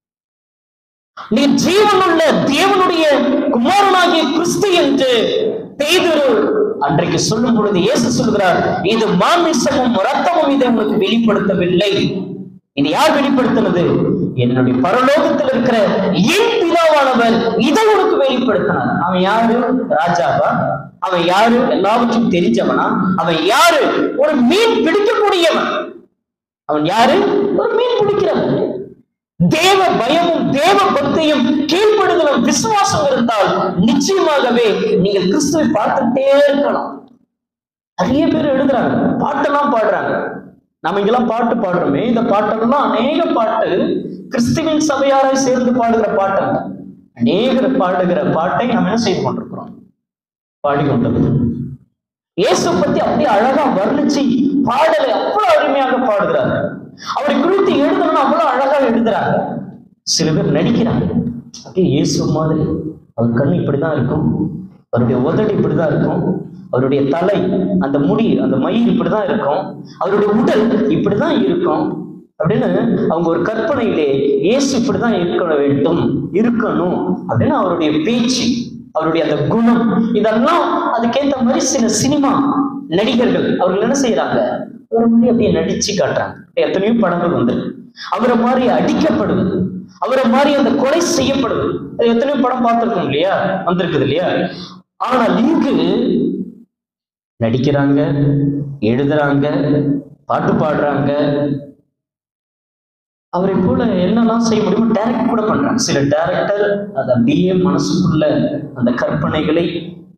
நீ ஜீவனுள்ள தேவனுடைய குமாரனாகிய கிறிஸ்து என்று பேதுரு அன்றைக்கு சொல்லும் பொழுது இயேசு சொல்கிறார் இது மாமிசமும் ரத்தமும் இதை உங்களுக்கு வெளிப்படுத்தவில்லை இது யார் வெளிப்படுத்தினது என்னுடைய பரலோகத்தில் இருக்கிற என் பிதாவானவர் இதை உனக்கு வெளிப்படுத்தினார் அவன் யாரு ராஜாவா அவன் யாரு எல்லாவற்றும் தெரிஞ்சவனா அவன் யாரு ஒரு மீன் பிடிக்கக்கூடியவன் அவன் யாரு ஒரு மீன் பிடிக்கிறவன் தேவ பயமும் தேவ பக்தியும் கீழ்ப்படுதலும் விசுவாசம் இருந்தால் நிச்சயமாகவே நீங்கள் கிறிஸ்துவை பார்த்துட்டே இருக்கலாம் நிறைய பேர் எழுதுறாங்க பாட்டெல்லாம் பாடுறாங்க நம்ம இங்கெல்லாம் பாட்டு பாடுறோமே இந்த பாட்டெல்லாம் அநேக பாட்டு கிறிஸ்துவின் சபையாராய் சேர்ந்து பாடுகிற பாட்டு அல்ல. அநேகர் பாடுகிற பாட்டை நம்ம என்ன செய்து கொண்டிருக்கிறோம் பாடிக்கொண்டிருக்கிறோம் இயேசு பத்தி அப்படியே அழகா வர்ணிச்சு பாடலை அவ்வளவு அருமையாக பாடுகிறாங்க அவரை குறித்து எழுதணும்னு அவ்வளவு அழகா எழுதுறாங்க சில பேர் நடிக்கிறாங்க அப்படியே இயேசு மாதிரி அவர் கண் இப்படிதான் இருக்கும் அவருடைய உதடு இப்படிதான் இருக்கும் அவருடைய தலை அந்த முடி அந்த மயில் இப்படிதான் இருக்கும் அவருடைய உடல் இப்படிதான் இருக்கும் அப்படின்னு அவங்க ஒரு கற்பனையிலே இயேசு இப்படிதான் இருக்க வேண்டும் இருக்கணும் அப்படின்னு அவருடைய பேச்சு அவருடைய அந்த குணம் இதெல்லாம் அதுக்கேத்த மாதிரி சில சினிமா நடிகர்கள் அவர்கள் என்ன செய்யறாங்க அவரை மாதிரி அப்படியே நடிச்சு காட்டுறாங்க எத்தனையோ படங்கள் வந்து அவரை மாதிரி அடிக்கப்படுவது அவரை மாதிரி அந்த கொலை செய்யப்படுவது அது எத்தனையோ படம் பார்த்திருக்கோம் இல்லையா வந்திருக்குது இல்லையா ஆனால் இங்கு நடிக்கிறாங்க எழுதுறாங்க பாட்டு பாடுறாங்க அவரை போல என்னெல்லாம் செய்ய முடியுமோ டைரக்ட் கூட பண்றாங்க சில டைரக்டர் அதை அப்படியே மனசுக்குள்ள அந்த கற்பனைகளை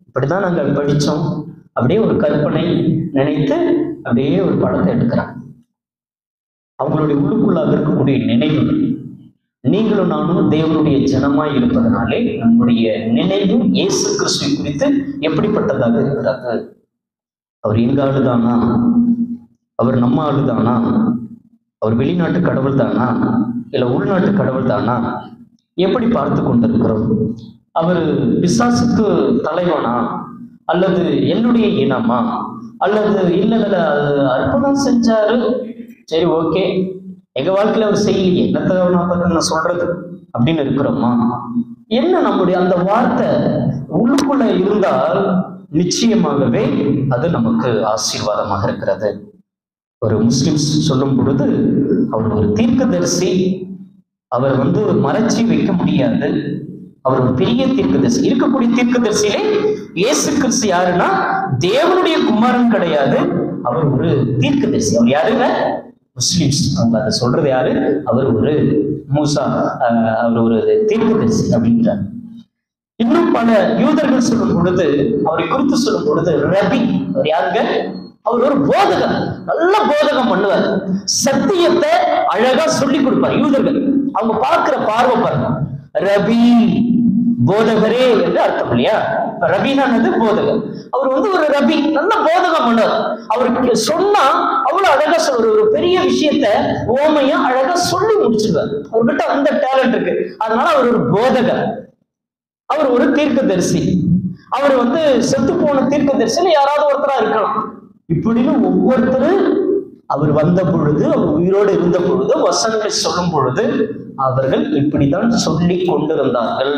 இப்படிதான் நாங்கள் படிச்சோம் அப்படியே ஒரு கற்பனை நினைத்து அப்படியே ஒரு படத்தை எடுக்கிறாங்க அவங்களுடைய உள்ளுக்குள்ளாக இருக்கக்கூடிய நினைவுகள் நீங்களும் நானும் தேவனுடைய ஜனமாய் இருப்பதனாலே நம்முடைய நினைவு இயேசு கிறிஸ்துவை குறித்து எப்படிப்பட்டதாக இருக்கிறது அவர் எங்க ஆளுதானா அவர் நம்ம ஆளுதானா அவர் வெளிநாட்டு கடவுள் தானா இல்ல உள்நாட்டு கடவுள் தானா எப்படி பார்த்து கொண்டிருக்கிறோம் அவர் பிசாசுக்கு தலைவனா அல்லது என்னுடைய இனமா அல்லது இல்ல இல்ல அது அற்புதம் செஞ்சாரு சரி ஓகே எங்க வாழ்க்கையில அவர் செய்யலையே என்னத்தை நான் பார்த்து நான் சொல்றது அப்படின்னு இருக்கிறோமா என்ன நம்முடைய அந்த வார்த்தை உள்ளுக்குள்ள இருந்தால் நிச்சயமாகவே அது நமக்கு ஆசீர்வாதமாக இருக்கிறது ஒரு முஸ்லிம்ஸ் சொல்லும் பொழுது அவர் ஒரு தீர்க்கதரிசி அவர் வந்து மறைச்சி வைக்க முடியாது அவர் ஒரு பெரிய தீர்க்கதரிசி இருக்கக்கூடிய தீர்க்கதரிசியிலே இயேசு கிறிஸ்து யாருன்னா தேவனுடைய குமாரன் கிடையாது அவர் ஒரு தீர்க்கதரிசி அவர் யாருங்க முஸ்லிம்ஸ் அவங்க அதை சொல்றது யாரு அவர் ஒரு மூசா அஹ், அவர் ஒரு தீர்க்கதரிசி அப்படின்றார் இன்னும் பல யூதர்கள் சொல்லும் பொழுது அவரை குறித்து சொல்லும் பொழுது ரபி அவர் யாருங்க அவர் ஒரு போதகர் நல்ல போதகம் பண்ணுவார் சத்தியத்தை அழகா சொல்லி கொடுப்பார் யூதர்கள் அவங்க பார்க்கிற பார்வை பாருங்க ரபி போதகரே என்று அர்த்தம் இல்லையா ரபினானது போதகர் அவர் வந்து ஒரு ரபி நல்ல போதகம் பண்ணுவார் அவருக்கு சொன்னா அவ்வளவு அழகா சொல்ற ஒரு பெரிய விஷயத்த ஓமையா அழகா சொல்லி முடிச்சிருவார் அவர்கிட்ட அந்த டேலண்ட் இருக்கு அதனால அவர் ஒரு போதகர் அவர் ஒரு தீர்க்கதரிசி அவர் வந்து செத்து போன தீர்க்கதரிசியில யாராவது ஒருத்தரா இருக்கலாம் இப்படின்னு ஒவ்வொருத்தரும் அவர் வந்த பொழுது அவர் உயிரோடு இருந்த பொழுது வசனங்களை சொல்லும் பொழுது அவர்கள் இப்படித்தான் சொல்லி கொண்டிருந்தார்கள்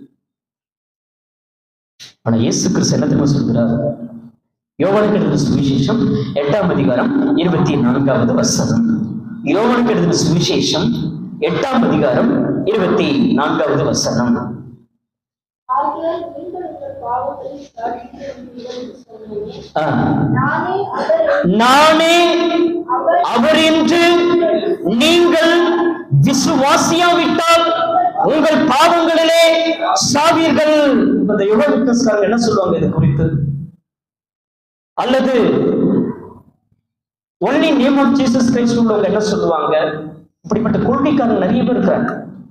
ஆனா இயேசு கிறிஸ்து என்ன தெரியுமா சொல்கிறார் யோவானுக்கு எழுதின சுவிசேஷம் எட்டாம் அதிகாரம் இருபத்தி நான்காவது வசனம் யோவானுக்கு எழுதின சுவிசேஷம் எட்டாம் அதிகாரம் இருபத்தி நான்காவது வசனம் ஆகையால் நீங்கள் உங்கள் பாவங்களை சாட்சியிடுங்கள் என்று சொன்னேனே. ஆ. நானே அவர் நானே அவர் என்று நீங்கள் விசுவாசியாவிட்டால் உங்கள் பாவங்களிலே சாவீர்கள் இந்த யுகவிக்கஸ்காரங்க என்ன சொல்லுவாங்க இது குறித்து அல்லது only name of Jesus Christ உள்ளவங்க என்ன சொல்லுவாங்க இப்படிப்பட்ட கொள்கைக்காரங்க நிறைய பேர் இருக்கிறாங்க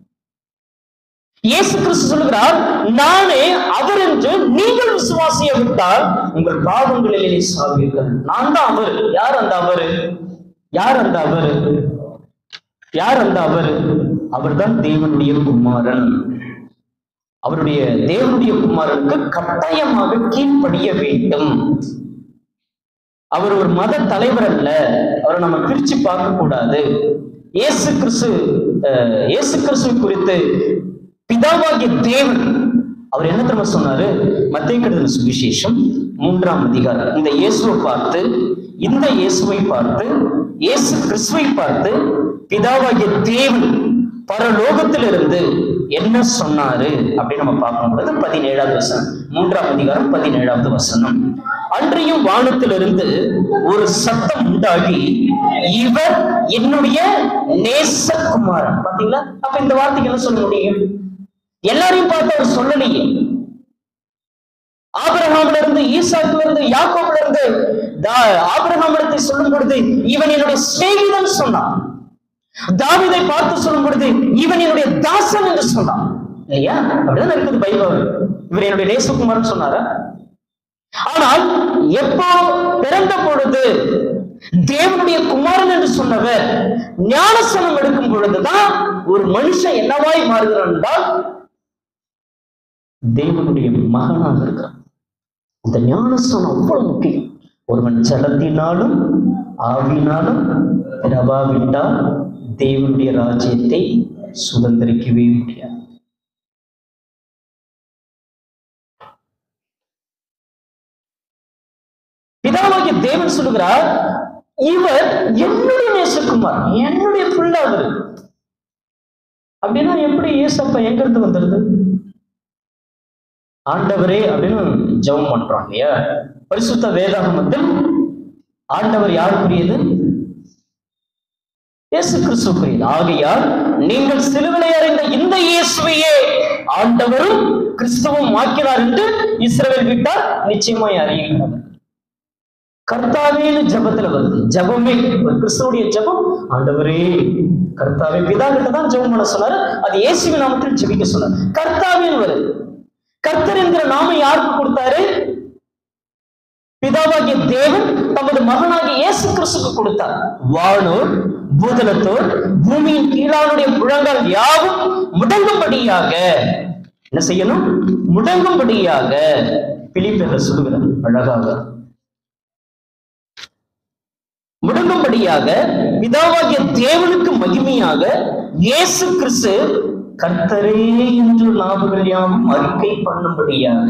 இயேசு கிறிஸ்து சொல்லுகிறார் நானே அவர் என்று நீங்கள் விசுவாசிய விட்டால் உங்கள் பாவங்களிலே சாவீர்கள் நான் தான் அவர் யார் அந்த அவர் யார் அந்த அவர் யார் அந்த அவர் அவர்தான் தேவனுடைய குமாரன் அவருடைய தேவனுடைய குமாரனுக்கு கட்டாயமாக கீழ்ப்படிய வேண்டும் அவர் ஒரு மத தலைவர் அல்ல அவரை நம்ம பிரிச்சு பார்க்க கூடாது இயேசு கிறிஸ்து அஹ், இயேசு கிறிஸ்து குறித்து பிதாவாகிய தேவன் அவர் என்ன தெரியுமா சொன்னாரு மத்திய கடுதல் சுவிசேஷம் மூன்றாம் அதிகாரம் இந்த இயேசுவை பார்த்து இந்த இயேசுவை பார்த்து இயேசு கிறிஸ்துவை பார்த்து பிதாவாகிய தேவன் பரலோகத்திலிருந்து என்ன சொன்னாரு அப்படின்னு நம்ம பார்க்கும்பொழுது பதினேழாவது வசனம் மூன்றாம் அதிகாரம் பதினேழாவது வசனம் அன்றையும் வானத்திலிருந்து ஒரு சத்தம் உண்டாகி இவர் என்னுடைய நேசகுமாரன் பாத்தீங்களா அப்ப இந்த வார்த்தைக்கு என்ன சொல்ல முடியும் எல்லாரையும் பார்த்து அவர் சொல்லலையே ஆபிரகாம்ல இருந்து ஈசாக்குல இருந்து யாக்கோப்ல இருந்து தா- ஆபிரகாமிடத்தை சொல்லும் பொழுது இவன் என்னுடைய சிநேகிதன் சொன்னான் தாவீதை பார்த்து சொல்லும் பொழுது இவன் என்னுடைய தாசன் என்று சொன்னான் இல்லையா அப்படிதான் இருக்குது பைபிள் இவர் என்னுடைய நேசகுமாரன் சொன்னாரா ஆனால் எப்போ பிறந்த பொழுது தேவனுடைய குமாரன் என்று சொன்னவர் ஞானஸ்தானம் எடுக்கும் பொழுதுதான் ஒரு மனுஷன் என்னவாய் மாறுகிறான் என்றால் தேவனுடைய மகனாக இருக்கிறான் இந்த ஞானஸ்தானம் அவ்வளவு முக்கியம் ஒருவன் ஜலத்தினாலும் ஆவினாலும் பிறவாவிட்டால் தேவனுடைய ராஜ்யத்தை சுதந்திரிக்கவே முடியாது பிதாவாகிய தேவன் சொல்லுகிறார் இவர் என்னுடைய நேசகுமார் என்னுடைய பிள்ளை அவரு அப்படின்னா எப்படி ஏசப்பா எங்க இருந்து வந்துருது ஆண்டவரே அப்படின்னு ஜெபம் பண்றோம் இல்லையா பரிசுத்த வேதாகமத்தில் ஆண்டவர் யாருக்குரியது இயேசு கிறிஸ்துக்குரியது ஆகையால் நீங்கள் சிலுவிலை அறிந்த இந்த இயேசுவையே ஆண்டவரும் கிறிஸ்தவம் ஆக்கிறார் என்று இஸ்ரவேல் வீட்டார் நிச்சயமாய் அறிகிறார்கள் கர்த்தாவேன்னு ஜபத்துல வருது ஜபமே ஒரு கிறிஸ்தவுடைய ஜபம் ஆண்டவரே கர்த்தாவே பிதா கிட்ட தான் ஜெபம் பண்ண சொன்னாரு அது இயேசுவின் நாமத்தில் ஜெபிக்க சொன்னார் கர்த்தாவேன்னு வருது கர்த்தர் என்கிற நாமம் யாருக்கு கொடுத்தாரு பிதாவாகிய தேவன் தமது மகனாகிய இயேசு கிறிஸ்துக்கு கொடுத்தார் வானோர் பூதலத்தோர் பூமியின் கீழானுடைய முழங்கால் யாவும் முடங்கும்படியாக என்ன செய்யணும் முடங்கும்படியாக பிலிப்பியர் சொல்லுகிறார் அழகாக முடங்கும்படியாக பிதாவாகிய தேவனுக்கு மகிமையாக இயேசு கிறிஸ்து கர்த்தரே என்று நாவுகள் யாவும் அறிக்கை பண்ணும்படியாக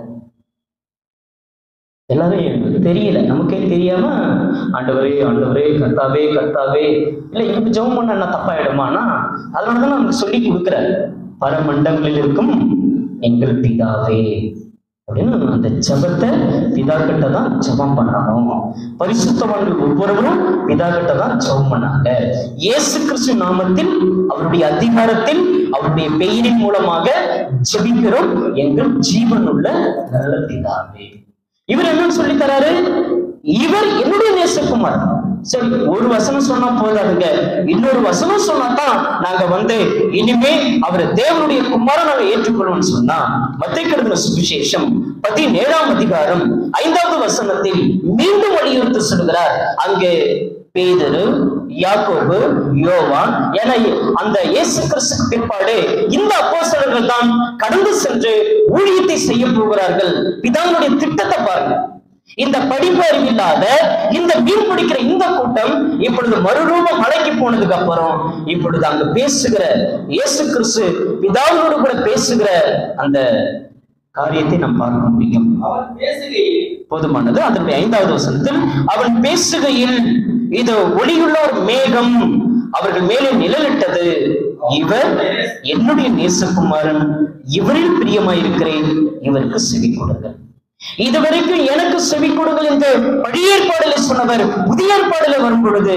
எல்லாரும் தெரியல நமக்கே தெரியாம ஆண்டவரே ஆண்டவரே கர்த்தாவே கர்த்தாவே இல்ல இப்ப ஜெபம் பண்ண என்ன தப்பாயிடுமானா அதனாலதான் நமக்கு சொல்லி கொடுக்குறாரு பரமண்டங்களில் இருக்கும் எங்கள் பிதாவே அப்படின்னு அந்த ஜெபத்தை பிதா கிட்ட தான் ஜெபம் பண்ணணும் பரிசுத்தவான்கள் ஒவ்வொருவரும் பிதா கிட்ட தான் ஜெபம் பண்ணாங்க இயேசு கிறிஸ்து நாமத்தில் அவருடைய அதிகாரத்தில் அவருடைய பெயரின் மூலமாக ஜெபிக்கிறோம் எங்கள் ஜீவனுள்ள நல்ல பிதாவே இவர் என்னன்னு சொல்லி தராரு இவர் என்னுடைய நேசகுமார் சரி ஒரு வசனம் சொன்னா போதாதுங்க இன்னொரு வசனம் சொன்னா தான் நாங்க வந்து இனிமே அவர் தேவனுடைய குமார நாங்க ஏற்றுக்கொள்வோம்னு சொன்னா மத்திய சுவிசேஷம் பதினேழாம் அதிகாரம் ஐந்தாவது வசனத்தில் மீண்டும் வலியுறுத்தி சொல்கிறார் அங்கே பேதரு யாக்கோபு யோவான் என அந்த இயேசு கிறிஸ்துக்கு பிற்பாடு இந்த அப்போஸ்தலர்கள் தான் கடந்து சென்று ஊழியத்தை செய்ய போகிறார்கள் பிதாவுடைய திட்டத்தை பாருங்க இந்த படிப்பு அறிவில்லாத இந்த மீன் பிடிக்கிற இந்த கூட்டம் இப்பொழுது மறுரூபம் மலைக்கு போனதுக்கு அப்புறம் இப்பொழுது அங்க பேசுகிற இயேசு கிறிஸ்து பிதாவோடு கூட பேசுகிற அந்த காரியத்தை நாம் பார்க்க முடியும் அவன் பேசுகையில் போதுமானது அதனுடைய ஐந்தாவது வசனத்தில் அவன் பேசுகையில் இது ஒளியுள்ள ஒரு மேகம் அவர்கள் மேலே நிழலிட்டது இவர் என்னுடைய நேசகுமாரன் இவரில் பிரியமாயிருக்கிறேன் இவருக்கு செவி கொடுங்கள் இதுவரைக்கும் எனக்கு செவி கொடுங்கள் என்று பழைய ஏற்பாடுல சொன்னவர் புதிய ஏற்பாடுல வரும் பொழுது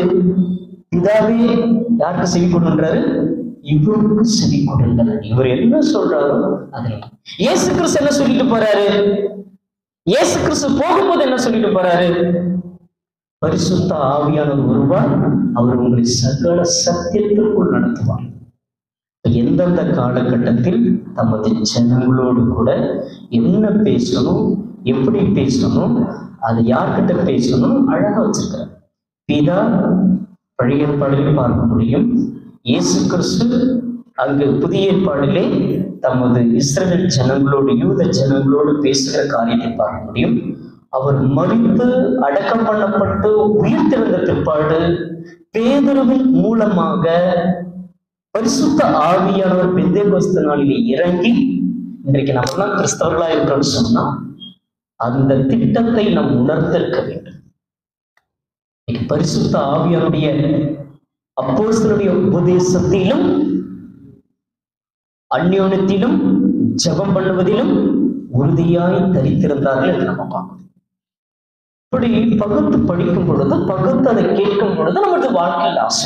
பிதாவே யாருக்கு செவி கொடுன்றாரு இவருக்கு செவி கொடுங்கள் இவர் என்ன சொல்றாரோ அதை இயேசு கிறிஸ்து என்ன சொல்லிட்டு போறாரு இயேசு கிறிஸ்து போகும்போது என்ன சொல்லிட்டு போறாரு பரிசுத்த ஆவியானவர் வருவார் அவர் உங்களை சகல சத்தியத்திற்குள் நடத்துவார் எந்தெந்த காலகட்டத்தில் தமது ஜனங்களோடு கூட என்ன பேசணும் எப்படி பேசணும் அது யார்கிட்ட பேசணும் அழகா வச்சிருக்கார் பிதா பழைய ஏற்பாடிலே பார்க்க முடியும் இயேசு கிறிஸ்து அங்கு புதிய ஏற்பாடிலே தமது இஸ்ரவேல் ஜனங்களோடு யூத ஜனங்களோடு பேசுகிற காரியத்தை பார்க்க முடியும் அவர் மறித்து அடக்கம் பண்ணப்பட்டு உயிர் திறந்த பிற்பாடு பேதுருவின் மூலமாக பரிசுத்த ஆவியானவர் பெந்தேகோஸ்து நாளிலே இறங்கி இன்றைக்கு நம்மலாம் கிறிஸ்தவர்களா இருக்கிறோம்னு சொன்னா அந்த திட்டத்தை நாம் உணர்ந்திருக்க வேண்டும் இன்னைக்கு பரிசுத்த ஆவியானுடைய அப்போஸ்தலனுடைய உபதேசத்திலும் அந்யோனத்திலும் ஜெபம் பண்ணுவதிலும் உறுதியாய் தரித்திருந்தார்கள் என்று நம்ம பார்க்கணும் இப்படி பகுத்து படிக்கும் பொழுது பகுத்து அதை கேட்கும் பொழுது நமது வாழ்க்கையில் ஆசை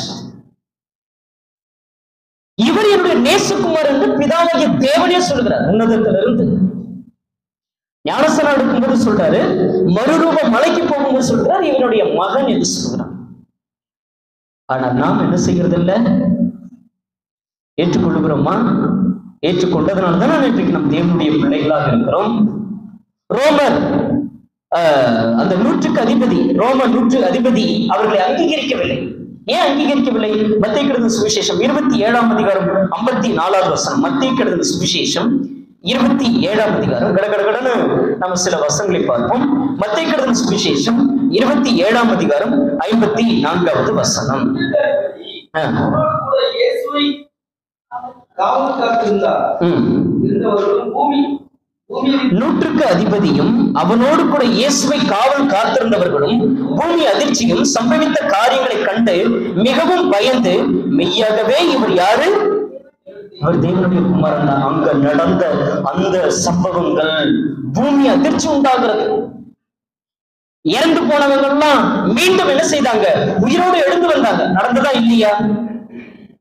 இவர் என்னுடைய நேசகுமார் என்று பிதாவாகிய தேவனே சொல்கிறார் உன்னதத்திலிருந்து ஞானசனம் எடுக்கும்போது சொல்றாரு மறுரூப மலைக்கு போகும்போது சொல்றார் இவனுடைய மகன் என்று சொல்கிறார் ஆனா நாம் என்ன செய்யறது இல்ல ஏற்றுக்கொள்ளுகிறோமா ஏற்றுக்கொண்டதுனால தான் இன்றைக்கு நம் தேவனுடைய பிள்ளைகளாக இருக்கிறோம் ரோமர் ஆஹ், அந்த நூற்றுக்கு அதிபதி ரோம நூற்று அதிபதி அவர்களை அங்கீகரிக்கவில்லை ஏன் அங்கீகரிக்கவில்லை மத்திய கிடந்த சுவிசேஷம் இருபத்தி ஏழாம் அதிகாரம் ஐம்பத்தி நாலாவது வசனம் மத்திய கிடந்த சுவிசேஷம் இருபத்தி ஏழாம் அதிகாரம் கடகடகடன்னு நம்ம சில வசனங்களை பார்ப்போம் மத்திய கிடந்த சுவிசேஷம் இருபத்தி ஏழாம் அதிகாரம் ஐம்பத்தி நான்காவது வசனம் ஆ. அவரோடு கூட இயேசுவை காவல் காத்திருந்தார் ம். இருந்தவர்களும் பூமி பூமியில் நூற்றுக்கு அதிபதியும் அவனோடு கூட இயேசுவை காவல் காத்திருந்தவர்களும் பூமி அதிர்ச்சியும் சம்பவித்த காரியங்களை கண்டு மிகவும் பயந்து மெய்யாகவே இவர் யாரு இவர் தேவனுடைய குமாரன் தான் அங்க நடந்த அந்த சம்பவங்கள் பூமி அதிர்ச்சி உண்டாகிறது இறந்து போனவங்க எல்லாம் மீண்டும் என்ன செய்தாங்க உயிரோடு எழுந்து வந்தாங்க நடந்ததா இல்லையா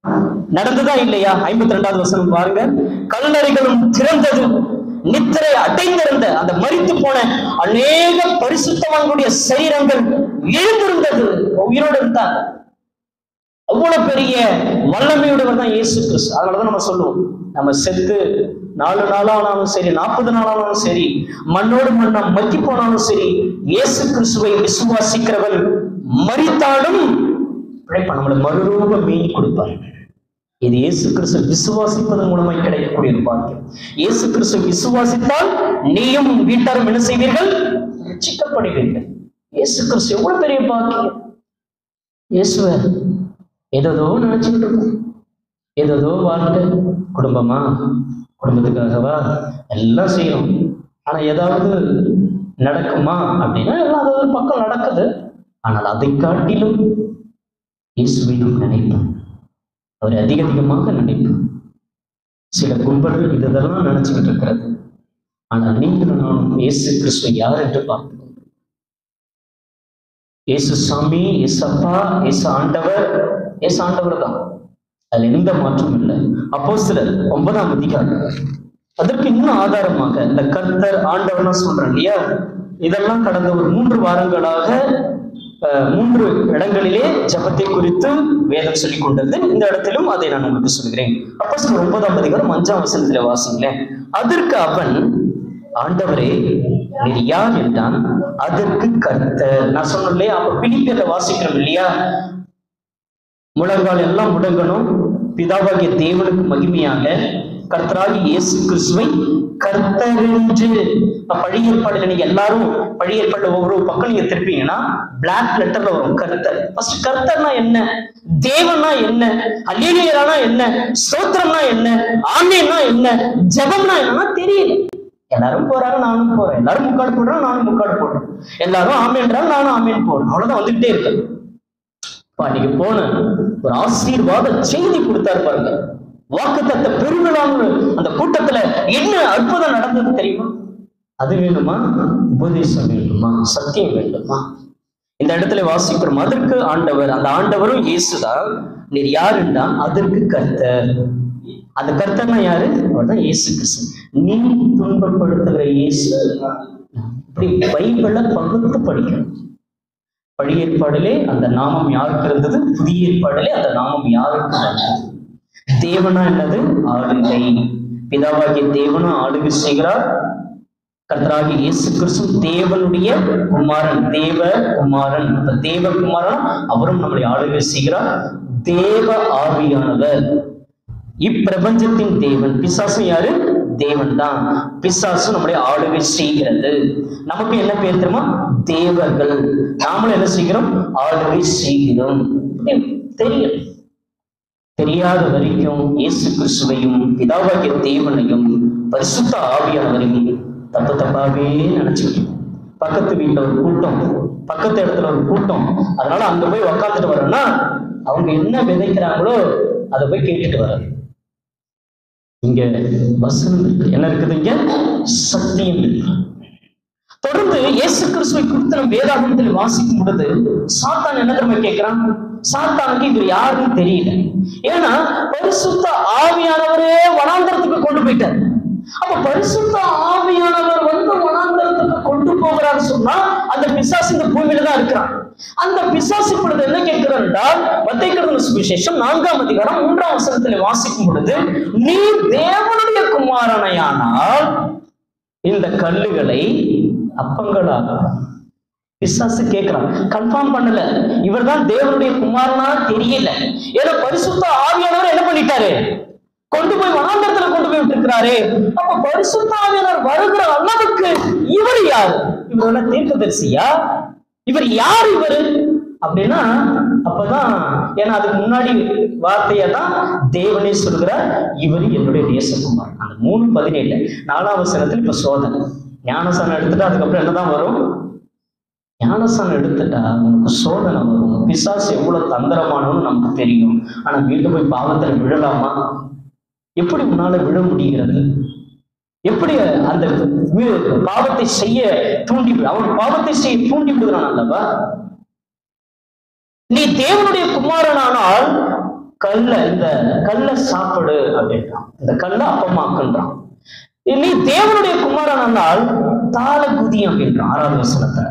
நடந்ததா இல்லையா ஐம்பத்தி ரெண்டாவது வசனம் பாருங்க கல்லறைகளும் திறந்தது நித்திரை அடைந்திருந்த அந்த மரித்து போன அநேக பரிசுத்தவான்களுடைய சரீரங்கள் எழுந்திருந்தது உயிரோடு இருந்தாங்க அவ்வளவு பெரிய வல்லமையுடையவர் தான் இயேசு கிறிஸ்து அதனாலதான் நம்ம சொல்லுவோம் நம்ம செத்து நாலு நாளானாலும் சரி நாற்பது நாளானாலும் சரி மண்ணோடு மண்ணா மக்கி போனாலும் சரி இயேசு கிறிஸ்துவை விசுவாசிக்கிறவன் மரித்தாலும் பிழைப்பான் நம்மளுக்கு மறுரூப மீன் கொடுப்பார் இது இயேசு கிறிஸ்து விசுவாசிப்பதன் மூலமாய் கிடைக்கக்கூடிய ஒரு பாக்கியம் இயேசு கிறிஸ்து விசுவாசித்தால் நீயும் உன் வீட்டாரும் என்ன செய்வீர்கள் ரட்சிக்கப்படுவீர்கள் இயேசு கிறிஸ்து எவ்வளவு பெரிய பாக்கியம் இயேசுவ ஏதோ நினைச்சுக்கிட்டு இருக்கோம் ஏதோ வாழ்க்கை குடும்பமா குடும்பத்துக்காகவா எல்லாம் செய்யறோம் ஆனா ஏதாவது நடக்குமா அப்படின்னா எல்லாம் அது ஒரு பக்கம் நடக்குது ஆனால் அதை காட்டிலும் இயேசுவை நாம் நினைப்போம் அவரை அதிக அதிகமாக நினைப்போம் சில கும்பல்கள் இதெல்லாம் நினைச்சுக்கிட்டு இருக்கிறது ஆனால் நீங்களும் நானும் இயேசு கிறிஸ்துவை யார் என்று பார்த்து இயேசு சாமி இயேசு அப்பா இயேசு ஆண்டவர் இயேசு ஆண்டவர் தான் அதுல எந்த மாற்றமும் இல்லை அப்போ சிலர் ஒன்பதாம் அதிகாரம் அதற்கு இன்னும் ஆதாரமாக இந்த கர்த்தர் ஆண்டவர்னா சொல்றேன் இல்லையா இதெல்லாம் கடந்த ஒரு மூன்று வாரங்களாக அஹ், மூன்று இடங்களிலே ஜெபத்தை குறித்து வேதம் சொல்லிக் கொண்டது இந்த இடத்திலும் அதை நான் உங்களுக்கு சொல்கிறேன் அப்போ சில ஒன்பதாம் அதிகாரம் அஞ்சாம் வசனத்துல வாசிங்களேன் அதற்கு அவன் ஆண்டவரே நீர் யார் என்றான் அதற்கு கர்த்தர் நான் சொன்னேன் இல்லையா அப்ப பிலிப்பியத்தை வாசிக்கிறோம் இல்லையா முழங்கால் எல்லாம் முடங்கணும் பிதாவாகிய தேவனுக்கு மகிமையாக கர்த்தராகி இயேசு கிறிஸ்துவை கர்த்தர் என்று இப்ப பழைய ஏற்பாடுல நீங்க எல்லாரும் பழைய ஏற்பாடுல ஒவ்வொரு பக்கம் நீங்க திருப்பீங்கன்னா பிளாக் லெட்டர்ல வரும் கர்த்தர் ஃபர்ஸ்ட் கர்த்தர்னா என்ன தேவனா என்ன அலிலியரானா என்ன ஸ்தோத்திரம்னா என்ன ஆமேன்னா என்ன ஜெபம்னா என்னன்னா தெரியல எல்லாரும் போறாங்க நானும் போறேன் எல்லாரும் முக்காடு போடுறாங்க நானும் முக்காடு போடுறேன் எல்லாரும் ஆமேன்றாங்க நானும் ஆமேன் போடுறேன் அவ்வளவுதான் வந்துகிட்டே இருக்கு அப்பா, அன்னைக்கு போன ஒரு ஆசீர்வாத செய்தி கொடுத்தாரு பாருங்க வாக்குத்தத்த பெருவிழான்னு அந்த கூட்டத்துல என்ன அற்புதம் நடந்தது தெரியுமா அது வேணுமா உபதேசம் வேண்டுமா சத்தியம் வேண்டுமா இந்த இடத்துல வாசிக்கிறோம் அதற்கு ஆண்டவர் அந்த ஆண்டவரும் இயேசுதான் நீர் யாருன்னா அதற்கு கர்த்தர் அந்த கர்த்தர்னா யாரு அவர்தான் இயேசு கிறிஸ்து நீ துன்பப்படுத்துகிற இயேசு இப்படி பைபிளை பகுத்து படிக்கணும் பழைய ஏற்பாடிலே அந்த நாமம் யாருக்கு இருந்தது புதிய ஏற்பாடிலே அந்த நாமம் யாருக்கு இருந்தது தேவனா என்னது ஆளுகை பிதாவாகிய தேவனும் ஆளுகை செய்கிறார் கர்த்தராகிய இயேசு கிறிஸ்து தேவனுடைய குமாரன் தேவ குமாரன் அப்ப தேவ குமாரன் அவரும் நம்மளை ஆளுகை செய்கிறார் தேவ ஆவியானவர் இப்பிரபஞ்சத்தின் தேவன் பிசாசும் யாரு தேவன் தான் பிசாசு நம்முடைய ஆளுகை செய்கிறது நமக்கு என்ன பேர் தெரியுமா தேவர்கள் நாமளும் என்ன செய்கிறோம் ஆளுகை செய்கிறோம் தெரியும் தெரியாத வரைக்கும் இயேசு கிறிஸ்துவையும் பிதாவாகிய தேவனையும் பரிசுத்த ஆவியானவரையும் தப்பு தப்பாவே நினைச்சுக்கிட்டு பக்கத்து வீட்டுல ஒரு கூட்டம் பக்கத்து இடத்துல ஒரு கூட்டம் அதனால அங்க போய் உக்காந்துட்டு வரோம்னா அவங்க என்ன விதைக்கிறாங்களோ அதை போய் கேட்டுட்டு வர்றது இங்க வசனம் இருக்கு என்ன இருக்குது இங்க சத்தியம் இருக்கு தொடர்ந்து இயேசு கிறிஸ்துவை குறித்து நம்ம வேதாகமத்தில் வாசிக்கும் பொழுது சாத்தான் என்ன தெரியுமா கேட்கிறான் சாத்தானுக்கு இவர் யாருன்னு தெரியல ஏன்னா பரிசுத்த ஆவியானவரே வனாந்தரத்துக்கு கொண்டு போயிட்டார் அப்ப பரிசுத்த ஆவியானவர் வந்து வனாந்தரத்துக்கு கொண்டு போகிறான்னு சொன்னா அந்த பிசாசு இந்த பூமியில தான் இருக்கிறான் அந்த பிசாசு பொழுது என்ன கேட்கிறார் என்றால் மத்திய சுவிசேஷம் நான்காம் அதிகாரம் மூன்றாம் வசனத்தில் வாசிக்கும் பொழுது நீ தேவனுடைய குமாரனையானால் இந்த கல்லுகளை அப்பங்களாக பிசாசு கேட்கிறான் கன்ஃபார்ம் பண்ணல இவர்தான் தேவனுடைய குமாரனா தெரியல ஏன்னா பரிசுத்த ஆவியானவர் என்ன பண்ணிட்டாரு கொண்டு போய் வனாந்தரத்துல கொண்டு போய் விட்டுருக்கிறாரே அப்ப பரிசுத்த ஆவியானவர் வருகிற அளவுக்கு இவர் யார் இவர் என்ன தீர்க்கதரிசியா இவர் யார் இவர் அப்படின்னா அப்பதான் ஏன்னா அதுக்கு முன்னாடி வார்த்தையெல்லாம் தேவனே சொல்கிறார் இவர் என்னுடைய நேசகுமார் அந்த மூணு பதினேழு நாலாம் வசனத்தில் இப்ப சோதனை ஞானசானம் எடுத்துட்டு அதுக்கப்புறம் என்னதான் வரும் ஞானசானம் எடுத்துட்டா உனக்கு சோதனை வரும் பிசாசு எவ்வளவு தந்திரமானவன்னு நமக்கு தெரியும் ஆனா மீண்டும் போய் பாவத்துல விழலாமா எப்படி உன்னால விழ முடிகிறது எப்படி அந்த வி- பாவத்தை செய்ய தூண்டி விடு- அவன் பாவத்தை செய்ய தூண்டி விடுகிறான் அல்லவா நீ தேவனுடைய குமாரனானால் கல்ல இந்த கல்ல சாப்பிடு அப்படின்றான் இந்த கல்ல அப்பமாக்குன்றான் நீ தேவனுடைய குமாரனால் தாள குதி அப்படின்றான் ஆறாவது வசனத்துல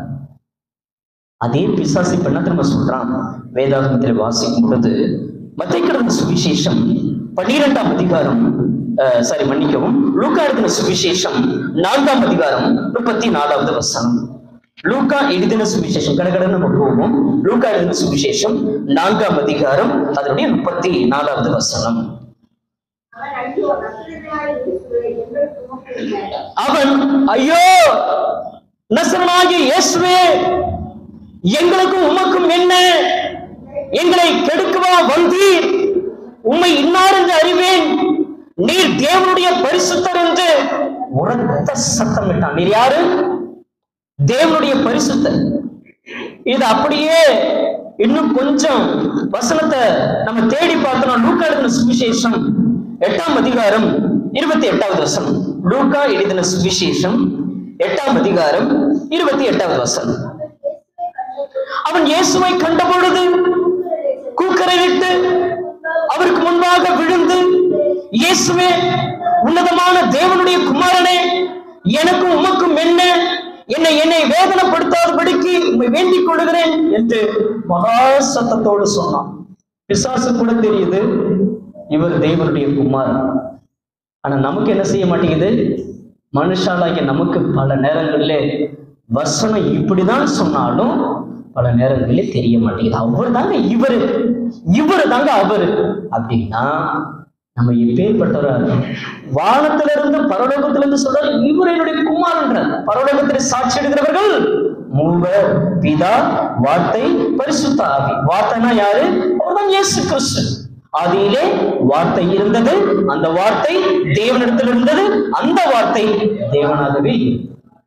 அதே பிசாசி இப்ப என்ன திரும்ப சொல்றான் வேதாகமத்தில் வாசிக்கும் பொழுது மத்திய சுவிசேஷம் பன்னிரெண்டாம் அதிகாரம் சாரி மன்னிக்கவும் லூக்கா எழுதின சுவிசேஷம் நான்காம் அதிகாரம் முப்பத்தி நாலாவது வசனம் லூக்கா எழுதின சுவிசேஷம் கடகட நம்ம போவோம் லூக்கா எழுதின சுவிசேஷம் நான்காம் அதிகாரம் அதனுடைய முப்பத்தி நாலாவது வசனம் அவன் ஐயோ நசரேயனாகிய இயேசுவே எங்களுக்கு உமக்கு என்ன? அவன் ஐயோ நசரனாகிய இயேசுவே எங்களுக்கும் உமக்கும் என்ன எங்களை கெடுக்கவா வந்தீர் உம்மை இன்னார் என்று அறிவேன் நீர் தேவனுடைய பரிசுத்தர் என்று உரத்த சத்தமிட்டான் நீர் யாரு தேவனுடைய பரிசுத்தர் இது அப்படியே இன்னும் கொஞ்சம் வசனத்தை நம்ம தேடி பார்த்தோம் லூக்கா எழுதின சுவிசேஷம் எட்டாம் அதிகாரம் இருபத்தி எட்டாவது வசனம் லூக்கா எழுதின சுவிசேஷம் எட்டாம் அதிகாரம் இருபத்தி எட்டாவது வசனம் அவன் இயேசுவை கண்ட பொழுது கூக்கரையிட்டு அவருக்கு முன்பாக விழுந்து இயேசுவே உன்னதமான தேவனுடைய குமாரனே எனக்கும் உமக்கும் என்ன என்னை என்னை வேதனைப்படுத்தாதபடிக்கு உம்மை வேண்டிக் கொள்கிறேன் என்று மகா சத்தத்தோடு சொன்னான் பிசாசு கூட தெரியுது இவர் தேவனுடைய குமாரன் ஆனா நமக்கு என்ன செய்ய மாட்டேங்குது மனுஷாலாகிய நமக்கு பல நேரங்களிலே வசனம் இப்படிதான் சொன்னாலும் பல நேரங்களிலே தெரிய மாட்டேங்குது அவர் தாங்க இவரு இவரு தாங்க அவரு அப்படின்னா நம்ம எப்பேற்பட்டவரா இருக்கோம் வானத்துல இருந்து பரலோகத்துல இருந்து சொல்றாரு இவர் என்னுடைய குமாரன்ற பரலோகத்தில் சாட்சி எடுக்கிறவர்கள் மூவர் பிதா வார்த்தை பரிசுத்த ஆவி வார்த்தைனா யாரு அவர்தான் இயேசு கிறிஸ்து ஆதியிலே வார்த்தை இருந்தது அந்த வார்த்தை தேவனிடத்தில் இருந்தது அந்த வார்த்தை தேவனாகவே இருந்தது.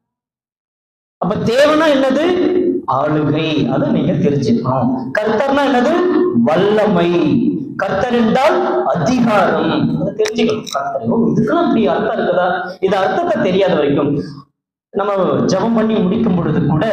அப்ப தேவனா என்னது ஆளுகை அதை நீங்க தெரிஞ்சுக்கணும் கர்த்தர்னா என்னது வல்லமை கர்த்தர் என்றால் அதிகாரம் அதை தெரிஞ்சுக்கணும் கர்த்தர் ஓ, இதுக்கெல்லாம் அப்படி அர்த்தம் இருக்குதா இது அர்த்தத்தை தெரியாத வரைக்கும் நம்ம ஜெபம் பண்ணி முடிக்கும் பொழுது கூட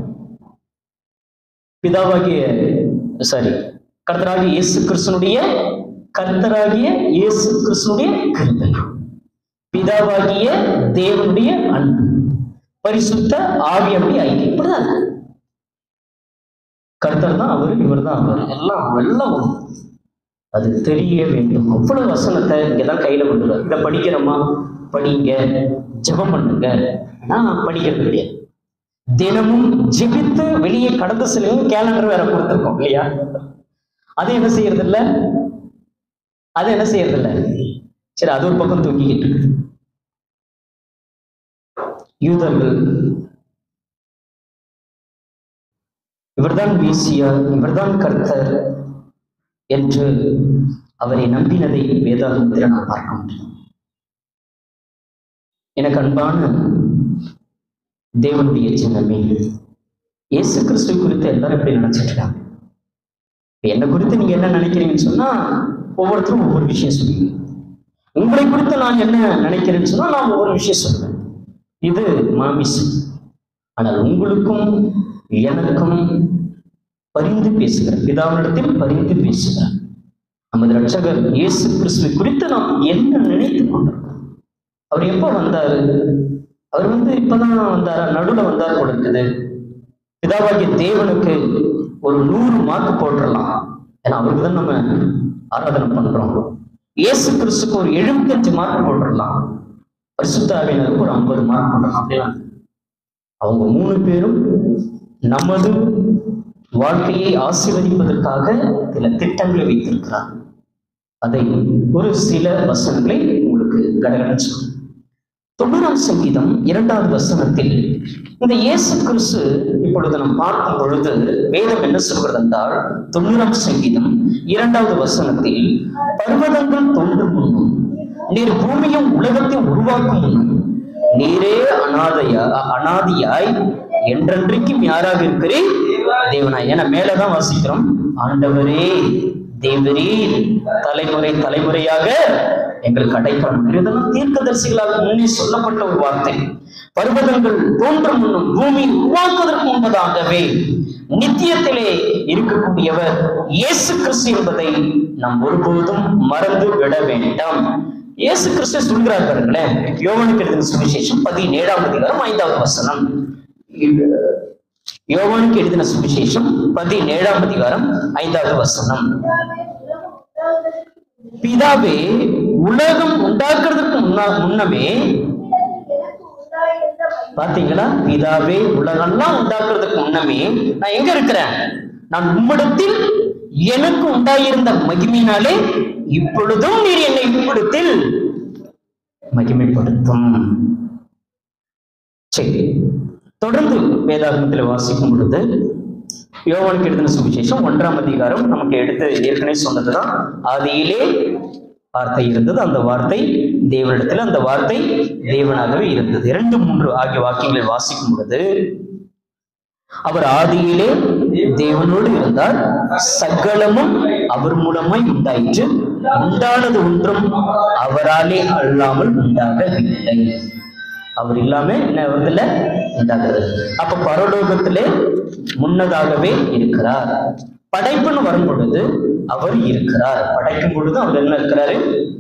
பிதாவாகிய சாரி கர்த்தராகிய இயேசு கிறிஸ்துனுடைய கர்த்தராகிய இயேசு கிறிஸ்துனுடைய கிருபை பிதாவாகிய தேவனுடைய அன்பு பரிசுத்த ஆவியனுடைய ஐக்கியம் இப்படிதான் இருக்கு. கர்த்தர் தான் அவரு இவர் தான் அவர் எல்லாம் எல்லாம் ஒண்ணு. அது தெரிய வேண்டும் அவ்வளவு வசனத்தை இங்கதான் கையில கொண்டு இதை படிக்கிறோமா படிங்க ஜெபம் பண்ணுங்க நான் படிக்கிறது கிடையாது தினமும் ஜெபித்து வெளியே கடந்து செல்லும் கேலண்டர் வேற கொடுத்துருக்கோம் இல்லையா அது என்ன செய்யறது இல்ல அது என்ன செய்யறது இல்ல சரி அது ஒரு பக்கம் தூக்கிக்கிட்டு இருக்கு. யூதர்கள் இவர்தான் வீசியா இவர்தான் கர்த்தர் என்று அவரை நம்பினதை வேதாகமத்தில் நான் பார்க்க முடியும் எனக்கு அன்பான தேவனுடைய சின்னமே இயேசு கிறிஸ்துவை குறித்து எல்லாரும் எப்படி நினைச்சிட்டு இருக்காங்க இப்ப என்னை குறித்து நீங்க என்ன நினைக்கிறீங்கன்னு சொன்னா ஒவ்வொருத்தரும் ஒவ்வொரு விஷயம் சொல்லுவீங்க உங்களை குறித்து நான் என்ன நினைக்கிறேன்னு சொன்னா நான் ஒவ்வொரு விஷயம் சொல்லுவேன் இது மாமிசம் ஆனால் உங்களுக்கும் எனக்கும் பரிந்து பேசுகிறார் பிதாவினிடத்தில் பரிந்து பேசுகிறார் நமது ரட்சகர் இயேசு கிறிஸ்துவை குறித்து நாம் என்ன நினைத்துக் கொண்டிருக்கோம் அவர் எப்போ வந்தாரு அவர் வந்து இப்பதான் வந்தாரா நடுவுல வந்தார் போல இருக்குது பிதாவாகிய தேவனுக்கு ஒரு நூறு மார்க் போட்டுடலாம் ஏன்னா அவருக்கு தான் நம்ம ஆராதனை பண்றோம் இயேசு கிறிஸ்துக்கு ஒரு எழுபத்தஞ்சு மார்க் போட்டுடலாம் பரிசுத்தாவினருக்கு ஒரு ஐம்பது மார்க் போடலாம் அப்படிலாம் அவங்க மூணு பேரும் நமது வாழ்க்கையை ஆசீர்வதிப்பதற்காக சில திட்டங்களை வைத்திருக்கிறார் அதை ஒரு சில வசனங்களை உங்களுக்கு கடகடன் சொல்றேன் தொண்ணூறாம் சங்கீதம் இரண்டாவது வசனத்தில் இந்த இயேசு கிறிஸ்து இப்பொழுது நாம் பார்க்கும் பொழுது வேதம் என்ன சொல்கிறது என்றால் தொண்ணூறாம் சங்கீதம் இரண்டாவது வசனத்தில் பர்வதங்கள் தோன்றும் முன்னும் நீர் பூமியும் உலகத்தை உருவாக்கும் முன்னும் நீரே அனாதையா அனாதியாய் என்றென்றைக்கும் யாராக இருக்கிறேன் தேவனாய் ஏன்னா மேலதான் வாசிக்கிறோம் ஆண்டவரே தேவரீர் தலைமுறை தலைமுறையாக எங்களுக்கு அடைக்கலம் இதெல்லாம் தீர்க்கதரிசிகளால் முன்னே சொல்லப்பட்ட ஒரு வார்த்தை பர்வதங்கள் தோன்றும் முன்னும் பூமி உருவாக்குவதற்கு முன்பதாகவே நித்தியத்திலே இருக்கக்கூடியவர் இயேசு கிறிஸ்து என்பதை நாம் ஒருபோதும் மறந்து விட வேண்டாம் இயேசு கிறிஸ்து சொல்கிறார் பாருங்களேன் யோவானுக்கு எழுதின சுவிசேஷம் பதினேழாம் அதிகாரம் ஐந்தாவது வசனம் யோவானுக்கு எழுதின சுவிசேஷம் பதினேழாம் அதிகாரம் ஐந்தாவது வசனம் பிதாவே உலகம் உண்டாகுவதற்கு பிதாவே உலகம் உண்டாக்குறதுக்கு முன்பு முன்னா முன்னமே எனக்கு உண்டாயிருந்த மகிமை பாத்தீங்களா பிதாவே உலகம்லாம் உண்டாக்குறதுக்கு முன்னமே நான் எங்க இருக்கிறேன் நான் உம்மிடத்தில் எனக்கு உண்டாயிருந்த மகிமையினாலே இப்பொழுதும் நீர் என்னை உம்மிடத்தில் மகிமைப்படுத்தும் சரி தொடர்ந்து வேதாகமத்தில் வாசிக்கும் பொழுது யோவானுக்கு எழுதின சுவிசேஷம் ஒன்றாம் அதிகாரம் நமக்கு எடுத்து ஏற்கனவே சொன்னதுதான் ஆதியிலே வார்த்தை இருந்தது அந்த வார்த்தை தேவனிடத்தில் அந்த வார்த்தை தேவனாகவே இருந்தது இரண்டு மூன்று ஆகிய வாக்கியங்களை வாசிக்கும் பொழுது அவர் ஆதியிலே தேவனோடு இருந்தார் சகலமும் அவர் மூலமாய் உண்டாயிற்று உண்டானது ஒன்றும் அவராலே அல்லாமல் உண்டாகவில்லை அவர் இல்லாம என்ன வருதுல உண்டாகிறது அப்ப பரலோகத்திலே முன்னதாகவே இருக்கிறார் படைப்புன்னு வரும் பொழுது அவர் இருக்கிறார் படைக்கும் பொழுது அவர் என்ன இருக்கிறாரு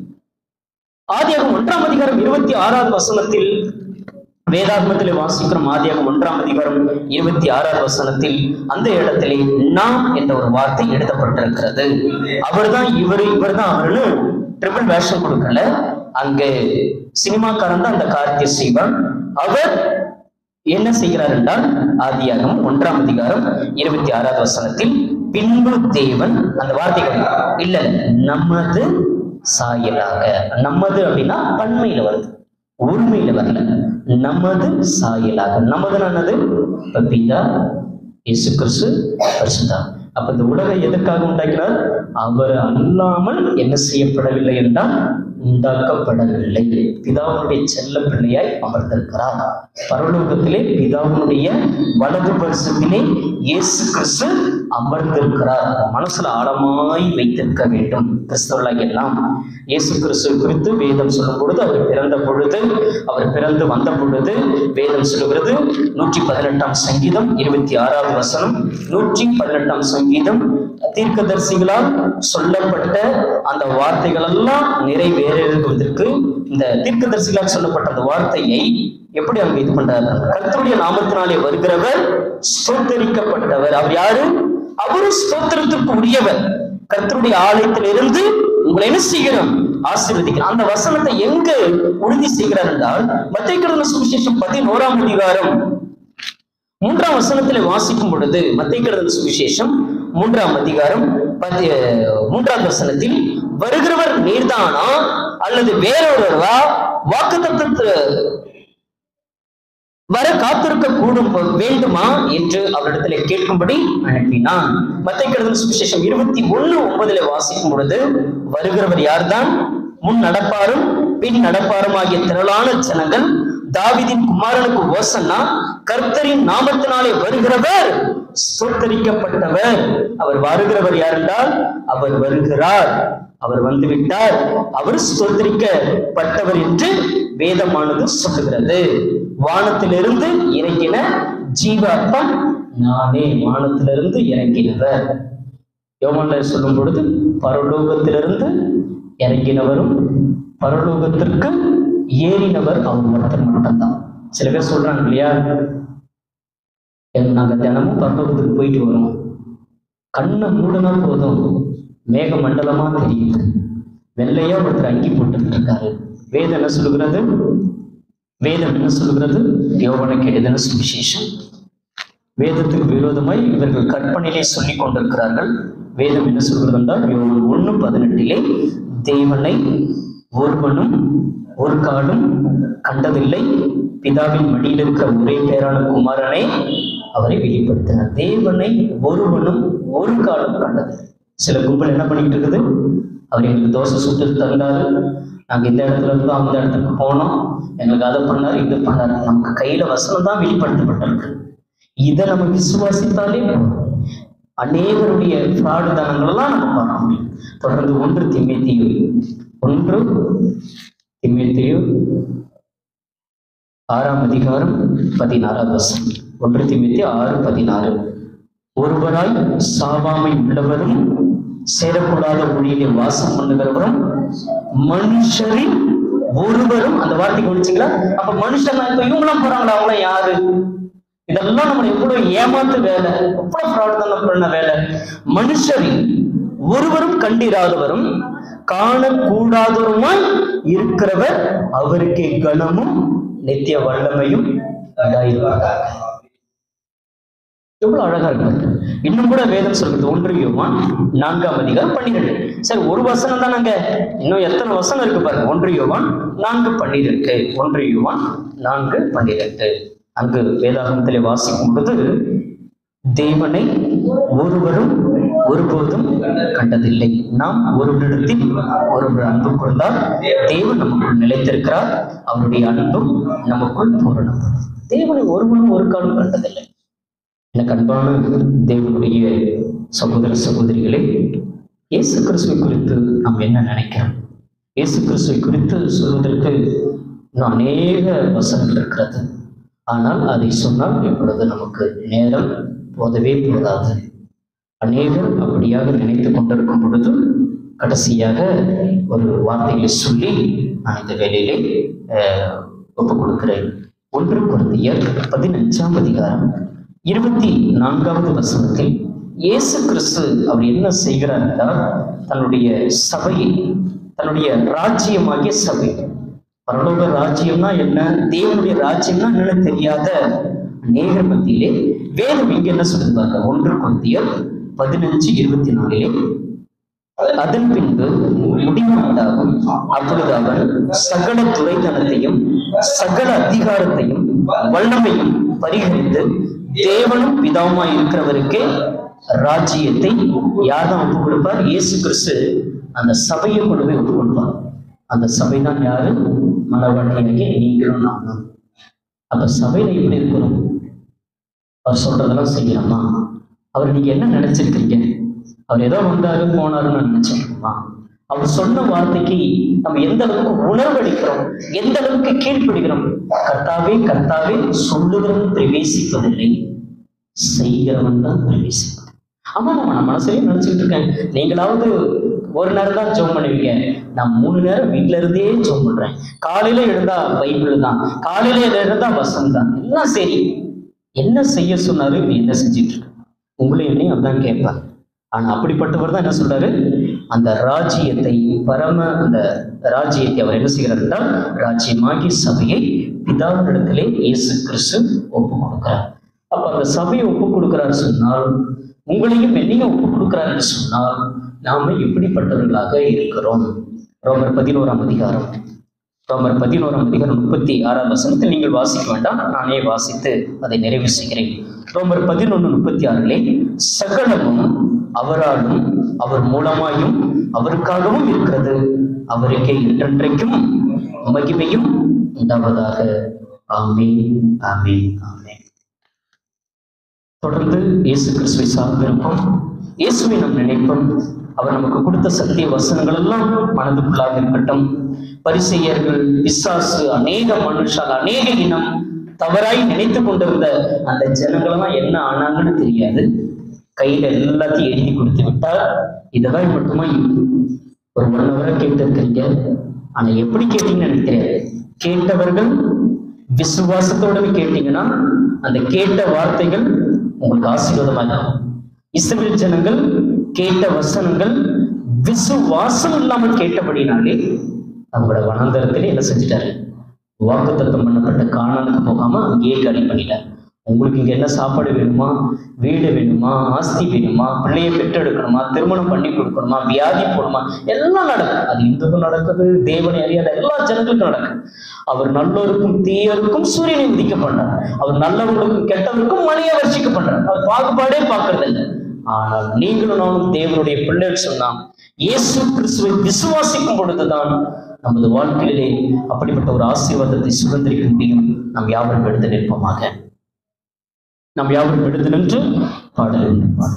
ஆதியாகம் ஒன்றாம் அதிகாரம் இருபத்தி ஆறாவது வசனத்தில் வேதாகமத்திலே வாசிக்கிறோம் ஆதியாகம் ஒன்றாம் அதிகாரம் இருபத்தி ஆறாவது வசனத்தில் அந்த இடத்திலே நாம் என்ற ஒரு வார்த்தை எழுதப்பட்டிருக்கிறது அவர்தான் இவரு இவர்தான் அவருன்னு ட்ரிபிள் வேஷம் கொடுக்கல அங்கே சினிமாக்காரன் தான் அந்த காரியத்தை செய்வான் அவர் என்ன செய்கிறார் என்றால் ஆதியாகம் ஒன்றாம் அதிகாரம் இருபத்தி ஆறாவது வசனத்தில் பின்பு தேவன் அந்த வார்த்தைகள் இல்ல நமது சாயலாக நமது அப்படின்னா பன்மையில வருது உண்மையில வரல நமது சாயலாக நமதுனானது இப்ப பிதா இயேசு கிறிஸ்து பரிசுத்தா அப்ப இந்த உலகம் எதற்காக உண்டாக்கினார் அவர் அல்லாமல் என்ன செய்யப்படவில்லை என்றால் உண்டாக்கப்படவில்லை பிதாவுடைய செல்ல பிள்ளையாய் அமர்ந்திருக்கிறார் பரலோகத்திலே பிதாவுடைய வலது பரிசத்திலே இயேசு கிறிஸ்து அமர்ந்திருக்கிறார் மனசுல ஆழமாய் வைத்திருக்க வேண்டும் கிறிஸ்தவர்களாக எல்லாம் இயேசு கிறிஸ்து குறித்து வேதம் சொல்லும் பொழுது அவர் பிறந்த பொழுது அவர் பிறந்து வந்த பொழுது வேதம் சொல்லுகிறது நூற்றி பதினெட்டாம் சங்கீதம் இருபத்தி ஆறாவது வசனம் நூற்றி பதினெட்டாம் சங்கீதம் தீர்க்கதரிசிகளால் சொல்லப்பட்ட அந்த வார்த்தைகள் எல்லாம் நிறைவேறுவதற்கு இந்த தீர்க்கதரிசிகளால் சொல்லப்பட்ட அந்த வார்த்தையை எப்படி அவங்க இது பண்றாரு கர்த்தருடைய நாமத்தினாலே வருகிறவர் ஸ்தோத்தரிக்கப்பட்டவர் அவர் யாரு அவரு ஸ்தோத்திரத்திற்கு உரியவர் கர்த்தருடைய ஆலயத்திலிருந்து உங்களை என்ன செய்கிறோம் ஆசீர்வதிக்கிறோம் அந்த வசனத்தை எங்க உறுதி செய்கிறார் என்றால் மத்திய கடந்த சுவிசேஷம் பதினோராம் அதிகாரம் மூன்றாம் வசனத்தில் வாசிக்கும் பொழுது மத்திய கடந்த சுவிசேஷம் மூன்றாம் அதிகாரம் பதி மூன்றாம் வசனத்தில் வருகிறவர் நீர்தானா அல்லது வேறொருவரா வாக்குத்தத்தத்து வர காத்திருக்க கூடும் வேண்டுமா என்று அவரிடத்துல கேட்கும்படி அனுப்பினான் மத்திய கடந்த சுவிசேஷம் இருபத்தி ஒண்ணு ஒன்பதுல வாசிக்கும் பொழுது வருகிறவர் யார்தான் முன் நடப்பாரும் பின் நடப்பாரும் ஆகிய திரளான ஜனங்கள் தாவிதின் குமாரனுக்கு ஓசன்னா கர்த்தரின் நாமத்தினாலே வருகிறவர் ஸ்தோத்தரிக்கப்பட்டவர் அவர் வருகிறவர் யார் என்றால் அவர் வருகிறார் அவர் வந்துவிட்டார் அவர் ஸ்தோத்தரிக்கப்பட்டவர் என்று வேதமானது சொல்லுகிறது வானத்திலிருந்து இறங்கின ஜீவ அப்பம் நானே வானத்திலிருந்து இறங்கினவர் யோவான்ல சொல்லும் பொழுது பரலோகத்திலிருந்து இறங்கினவரும் பரலோகத்திற்கு ஏறினவர் அவர் ஒருத்தர் மட்டும்தான் சில பேர் சொல்றாங்க இல்லையா எங்க- நாங்க தினமும் பரலோகத்துக்கு போயிட்டு வரோம் கண்ணை மூடனா போதும் மேக மண்டலமா தெரியுது வெள்ளையா ஒருத்தர் அங்கி போட்டுட்டு இருக்காரு வேதம் என்ன சொல்லுகிறது வேதம் என்ன சொல்லுகிறது யோவனுக்கு எழுதின சுவிசேஷம் வேதத்துக்கு விரோதமாய் இவர்கள் கற்பனையிலே சொல்லிக் கொண்டிருக்கிறார்கள் வேதம் என்ன சொல்கிறது என்றால் யோவான் ஒண்ணு பதினெட்டிலே தேவனை ஒருவனும் ஒரு காலும் கண்டதில்லை பிதாவின் மடியில் இருக்கிற ஒரே பேரான குமாரனை அவரை வெளிப்படுத்தினார் தேவனை ஒருவனும் ஒரு காலம் கண்டதில்லை சில கும்பல் என்ன பண்ணிட்டு இருக்குது அவர் எங்களுக்கு தோசை சுட்டு தந்தாரு நாங்க இந்த இடத்துல இருந்தோம் அந்த இடத்துக்கு போனோம் எங்களுக்கு அதை பண்ணாரு இது பண்ணாரு நமக்கு கையில வசனம் தான் வெளிப்படுத்தப்பட்டிருக்கு இதை நம்ம விசுவாசித்தாலே போதும். அநேகருடைய பிராடுதனங்களெல்லாம் நம்ம பார்க்க முடியும் தொடர்ந்து ஒன்று திமேத்தியு ஒன்று திமேத்தியு ஆறாம் அதிகாரம் பதினாறாம் வசனம் ஒன்று திமுத்தி ஆறு பதினாறு ஒருவராய் சாவாமை உள்ளவரும் சேரக்கூடாத மொழியிலே வாசம் பண்ணுகிறவரும் மனுஷரின் ஒருவரும் அந்த வார்த்தை கவனிச்சிங்களா அப்ப மனுஷன் இப்ப இவங்களாம் போறாங்களா அவங்களாம் யாரு இதெல்லாம் நம்ம எவ்வளவு ஏமாத்து வேலை எவ்வளவு பிரார்த்தனை பண்ண வேலை மனுஷரின் ஒருவரும் கண்டிராதவரும் காணக்கூடாதவருமாய் இருக்கிறவர் அவருக்கே கனமும் நித்திய வல்லமையும் உண்டாயிருப்பதாக எவ்வளவு அழகா இருக்கு இன்னும் கூட வேதம் சொல்றது ஒன்று யோவான் நான்காம் அதிகாரம் பன்னிரெண்டு சரி ஒரு வசனம் தான் நாங்க இன்னும் எத்தனை வசனம் இருக்கு பாருங்க ஒன்று யோவான் நான்கு பன்னிரெண்டு ஒன்று யோவான் நான்கு பன்னிரெண்டு அங்கு வேதாகமத்திலே வாசிக்கும் பொழுது தேவனை ஒருவரும் ஒருபோதும் கண்டதில்லை நாம் ஒருவரிடத்தில் ஒருவர் அன்பு கொண்டால் தேவன் நமக்குள் நிலைத்திருக்கிறார் அவருடைய அன்பும் நமக்குள் பூரணப்படும் தேவனை ஒருவரும் ஒரு காலம் கண்டதில்லை எனக்கு அன்பான தேவனுடைய சகோதர சகோதரிகளே இயேசு கிறிஸ்துவை குறித்து நாம் என்ன நினைக்கிறோம் இயேசு கிறிஸ்துவை குறித்து சொல்வதற்கு இன்னும் அநேக வசனங்கள் இருக்கிறது ஆனால் அதை சொன்னால் இப்பொழுது நமக்கு நேரம் போதவே போதாது அநேகர் அப்படியாக நினைத்து கொண்டிருக்கும் பொழுது கடைசியாக ஒரு வார்த்தைகளை சொல்லி நான் இந்த வேலையிலே அஹ், ஒப்புக் கொடுக்கிறேன் ஒன்று குழந்தையர் பதினஞ்சாம் அதிகாரம் இருபத்தி நான்காவது வசனத்தில் இயேசு கிறிஸ்து அவர் என்ன செய்கிறார் என்றால் தன்னுடைய சபையை தன்னுடைய ராஜ்யமாகிய சபை பரலோக ராஜ்யம்னா என்ன தேவனுடைய ராஜ்யம்னா என்னன்னு தெரியாத அநேகர் மத்தியிலே வேதம் இங்க என்ன சொல்லுவாங்க ஒன்று குழந்தையர் பதினஞ்சு இருபத்தி நாலிலே அதன் பின்பு முடிவு உண்டாகும் அப்பொழுது அவன் சகல துறைத்தனத்தையும் சகல அதிகாரத்தையும் வல்லமையும் பரிகரித்து தேவனும் பிதாவுமாய் இருக்கிறவருக்கே ராஜ்யத்தை யார் தான் ஒப்புக் கொடுப்பார் இயேசு கிறிஸ்து அந்த சபையை கொண்டு போய் ஒப்புக் கொடுப்பார் அந்த சபை தான் யாரு மனவாட்டியாகிய நீங்களும் நானும் அப்ப சபையில எப்படி இருக்கிறோம் அவர் சொல்றதெல்லாம் செய்யலாமா அவர் நீங்க என்ன நினைச்சிருக்கீங்க அவர் ஏதோ வந்தாரு போனாருன்னு நினைச்சிருக்கோமா அவர் சொன்ன வார்த்தைக்கு நம்ம எந்த அளவுக்கு உணர்வளிக்கிறோம் எந்த அளவுக்கு கீழ்ப்படுகிறோம் கர்த்தாவே கர்த்தாவே சொல்லுகிறவன் பிரவேசிப்பதில்லை செய்கிறவன் தான் பிரவேசிப்பான் ஆமா நம்ம நான் மனசுலயே நினைச்சுக்கிட்டு இருக்கேன் நீங்களாவது ஒரு நேரம் தான் ஜோம் பண்ணுவீங்க நான் மூணு நேரம் வீட்ல இருந்தே ஜோம் பண்றேன் காலையில எழுந்தா பைபிள் தான் காலையில எழுந்தா வசனம் தான் எல்லாம் சரி என்ன செய்ய சொன்னாரு நீ என்ன செஞ்சுட்டு இருக்க உங்களை என்னையும் அதான் கேட்பார் ஆனா அப்படிப்பட்டவர் தான் என்ன சொல்றாரு அந்த ராஜ்யத்தை பரம அந்த ராஜ்யத்தை அவர் என்ன செய்கிறார் என்றால் ராஜ்யமாகி சபையை பிதாவினிடத்திலே இயேசு கிறிஸ்து ஒப்பு கொடுக்கிறார் அப்ப அந்த சபையை ஒப்பு கொடுக்கிறார் சொன்னால் உங்களையும் என்னையும் ஒப்பு கொடுக்கிறார் என்று சொன்னால் நாம எப்படிப்பட்டவர்களாக இருக்கிறோம் ரோமர் பதினோராம் அதிகாரம் ரோமர் பதினோராம் அதிகாரம் முப்பத்தி ஆறாம் வசனத்தில் நீங்கள் வாசிக்க வேண்டாம் நானே வாசித்து அதை நிறைவு செய்கிறேன் ரோமர் பதினொன்று முப்பத்தி ஆறிலே சகலமும் அவராலும் அவர் மூலமாயும் அவருக்காகவும் இருக்கிறது அவருக்கே என்றென்றைக்கும் மகிமையும் உண்டாவதாக ஆமென் ஆமென் ஆமென் தொடர்ந்து இயேசு கிறிஸ்துவை சார்ந்திருப்போம் இயேசுவை நாம் நினைப்போம் அவர் நமக்கு கொடுத்த சத்திய வசனங்கள் எல்லாம் மனதுக்குள்ளாக இருக்கட்டும் பரிசெயர்கள் பிசாசு அநேக மனுஷால் அநேக இனம் தவறாய் நினைத்து கொண்டிருந்த அந்த ஜனங்களெல்லாம் என்ன ஆனாங்கன்னு தெரியாது கையில எல்லாத்தையும் எழுதி கொடுத்து விட்டார் இதெல்லாம் மட்டுமா ஒரு ஒன் ஹவரா கேட்டிருக்கிறீங்க ஆனா எப்படி கேட்டீங்கன்னு எனக்கு தெரியாது கேட்டவர்கள் விசுவாசத்தோட கேட்டீங்கன்னா அந்த கேட்ட வார்த்தைகள் உங்களுக்கு ஆசீர்வாதமா இருக்கும் இஸ்ரவேல் ஜனங்கள் கேட்ட வசனங்கள் விசுவாசம் இல்லாமல் கேட்டபடினாலே அவங்களோட வனாந்தரத்திலே என்ன செஞ்சிட்டாரு வாக்குத்தத்தம் பண்ணப்பட்ட காணானுக்கு போகாம அங்கேயே காலி பண்ணிட்டார் உங்களுக்கு இங்க என்ன சாப்பாடு வேணுமா வீடு வேணுமா ஆஸ்தி வேணுமா பிள்ளைய பெற்றெடுக்கணுமா திருமணம் பண்ணி கொடுக்கணுமா வியாதி போடுமா எல்லாம் நடக்கும் அது இந்துக்கும் நடக்குது தேவனை அறியாத எல்லா ஜனங்களுக்கும் நடக்கும் அவர் நல்லோருக்கும் தீயருக்கும் சூரியனை உதிக்க பண்றார் அவர் நல்லவர்களுக்கும் கெட்டவருக்கும் மணியை வர்ஷிக்க பண்றார் அவர் பாகுபாடே பார்க்கறது இல்லை ஆனால் நீங்களும் நானும் தேவனுடைய பிள்ளைகள் சொன்னான் இயேசு கிறிஸ்துவை விசுவாசிக்கும் பொழுதுதான் நமது வாழ்க்கையிலே அப்படிப்பட்ட ஒரு ஆசீர்வாதத்தை சுதந்திரிக்க முடியும் நாம் யாவரும் எடுத்து நிற்போமாக நாம் யாவரும் எடுத்து நின்று பாடல்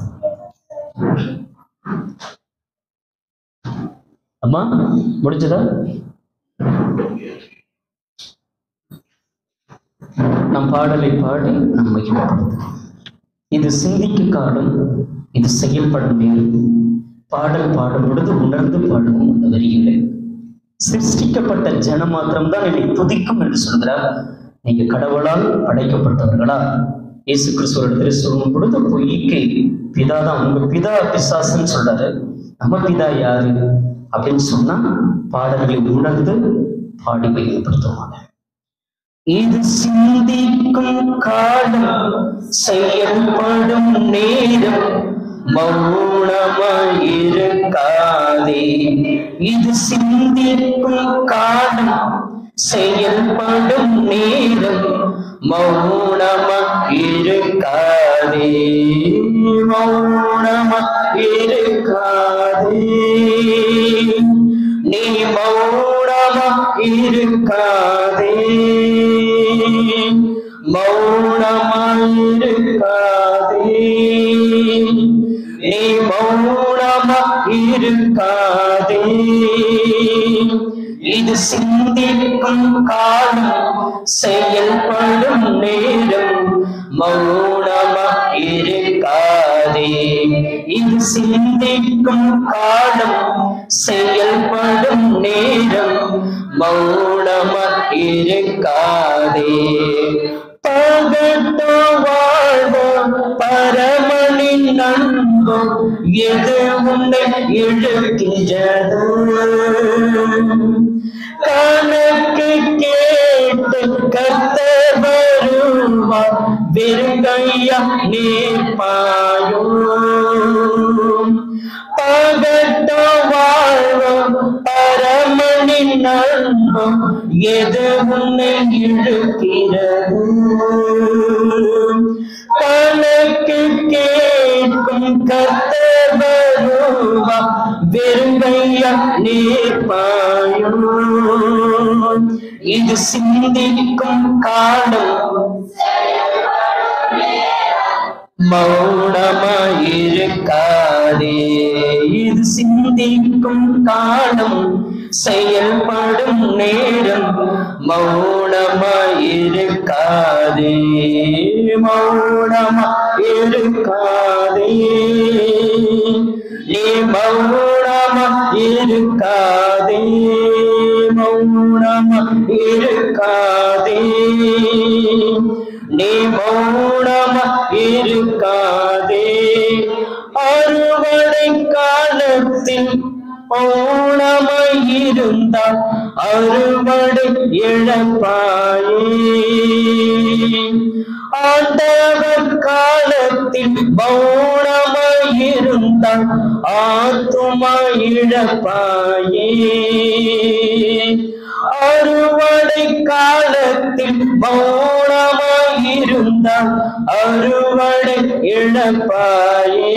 அம்மா முடிஞ்சதா நம் பாடலை பாடி நாம் மகிமைப்படுத்தலாம் இது சிந்திக்க காலம் இது செயல்படும் நேரம் பாடல் பாடும் பொழுது உணர்ந்து பாடுவோம் அந்த வரிகளை சிருஷ்டிக்கப்பட்ட ஜனம் மாத்திரம்தான் என்னை துதிக்கும் என்று சொல்கிறார் நீங்க கடவுளால் படைக்கப்பட்டவர்களா இயேசு கிறிஸ்துவ இடத்துல சொல்லும் பொழுது பொய்க்கு பிதா தான் உங்க பிதா பிசாசுன்னு சொல்றாரு நம்ம பிதா யாரு அப்படின்னு சொன்னா பாடல்களை உணர்ந்து பாடி மையப்படுத்துவாங்க இது சிந்திக்கும் காலம் செயல்படும் நேரம் மௌனமாயிருக்காதே இது சிந்திக்கும் காலம் செயல்படும் நேரம் மௌனமாயிருக்காதே மௌனமாயிருக்காதே நீ மௌனமா இருக்காதே மௌனமா இருக்காதே நீ மௌனமா இருக்காதே இது சிந்திக்கும் காலம் செயல்படும் நேரம் மௌனமா இருக்காதே இது சிந்திக்கும் காலம் செயல்படும் நேரம் மௌனமா இருக்காதே பகட்டு வாழ்வோ பரமனின் நண்போ எது உன்னை இழுக்கின்றது கணக்கு கேட்டு கத்த வருவா வெறுங்கையா நீர்ப்பாயோ பகட்ட வாழ்வம் பரமனின் நண்பம் எது உன்னை இழுக்கிறது கணக்கு கேட்கும் கத்த வருவா வெறுங்கையா நீர்ப்பாயோ இது சிந்திக்கும் காலம் மௌனமாயிருக்காதே இது சிந்திக்கும் காலம் செயல்படும் நேரம் மௌனமாயிருக்காதே மௌனமாயிருக்காதே நீ மௌனமா இருக்காதே மௌனமா இருக்காதே நீ மௌனமா இருக்காதே அறுவடை காலத்தில் மௌனமாயிருந்தால் அறுவடை இழப்பாயே ஆண்டவர் காலத்தில் மௌனமாயிருந்தால் ஆத்துமா இழப்பாயே அறுவடை காலத்தில் மௌனமாயிருந்தால் அறுவடை இழப்பாயே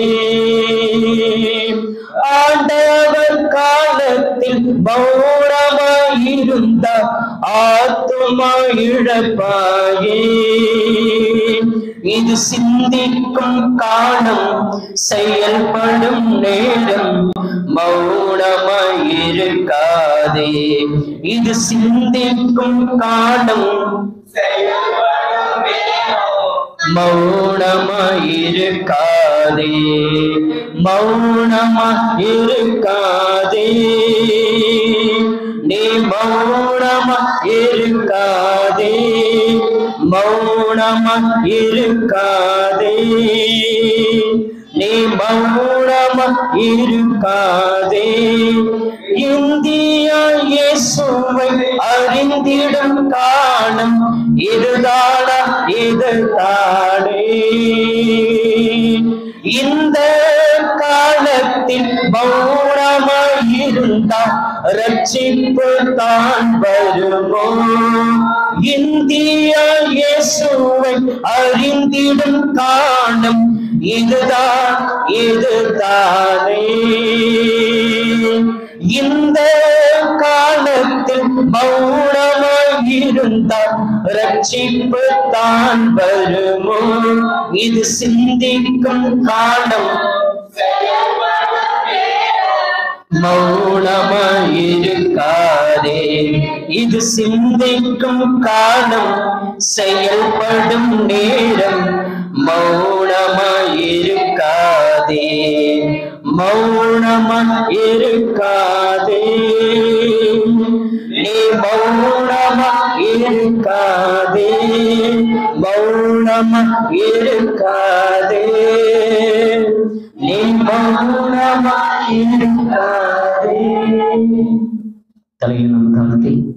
ஆண்டவர் காலத்தில் மௌனமாயிருந்தால் ஆத்துமா இழப்பாயே இது சிந்திக்கும் காலம் செயல்படும் நேரம் மௌனமாயிருக்காதே இது சிந்திக்கும் காலம் மௌனமாயிருக்காதே மௌனமாயிருக்காதே நீ மௌனமா இருக்காதே மௌனமா இருக்காதே நீ மௌனமா இருக்காதே இந்தியா இயேசுவை அறிந்திடும் காலம் இதுதானா இதுதானே இந்த காலத்தில் மௌனமாயிருந்தால் ரட்சிப்பு தான் வருமோ இந்தியா இயேசுவை அறிந்திடும் காலம் இதுதான் இதுதானே இந்த காலத்தில் மௌனமாயிருந்தால் ரட்சிப்பு தான் வருமோ இது சிந்திக்கும் காலம் மௌனமாயிருக்காதே இருக்காதே இது சிந்திக்கும் காலம் செயல்படும் நேரம் மௌனமாயிருக்காதே மௌனமாயிருக்காதே நீ மௌனமா இருக்காதே மௌனமா இருக்காதே நீ மௌனமா இருக்காதே தலையில் நம் தாழ்த்தி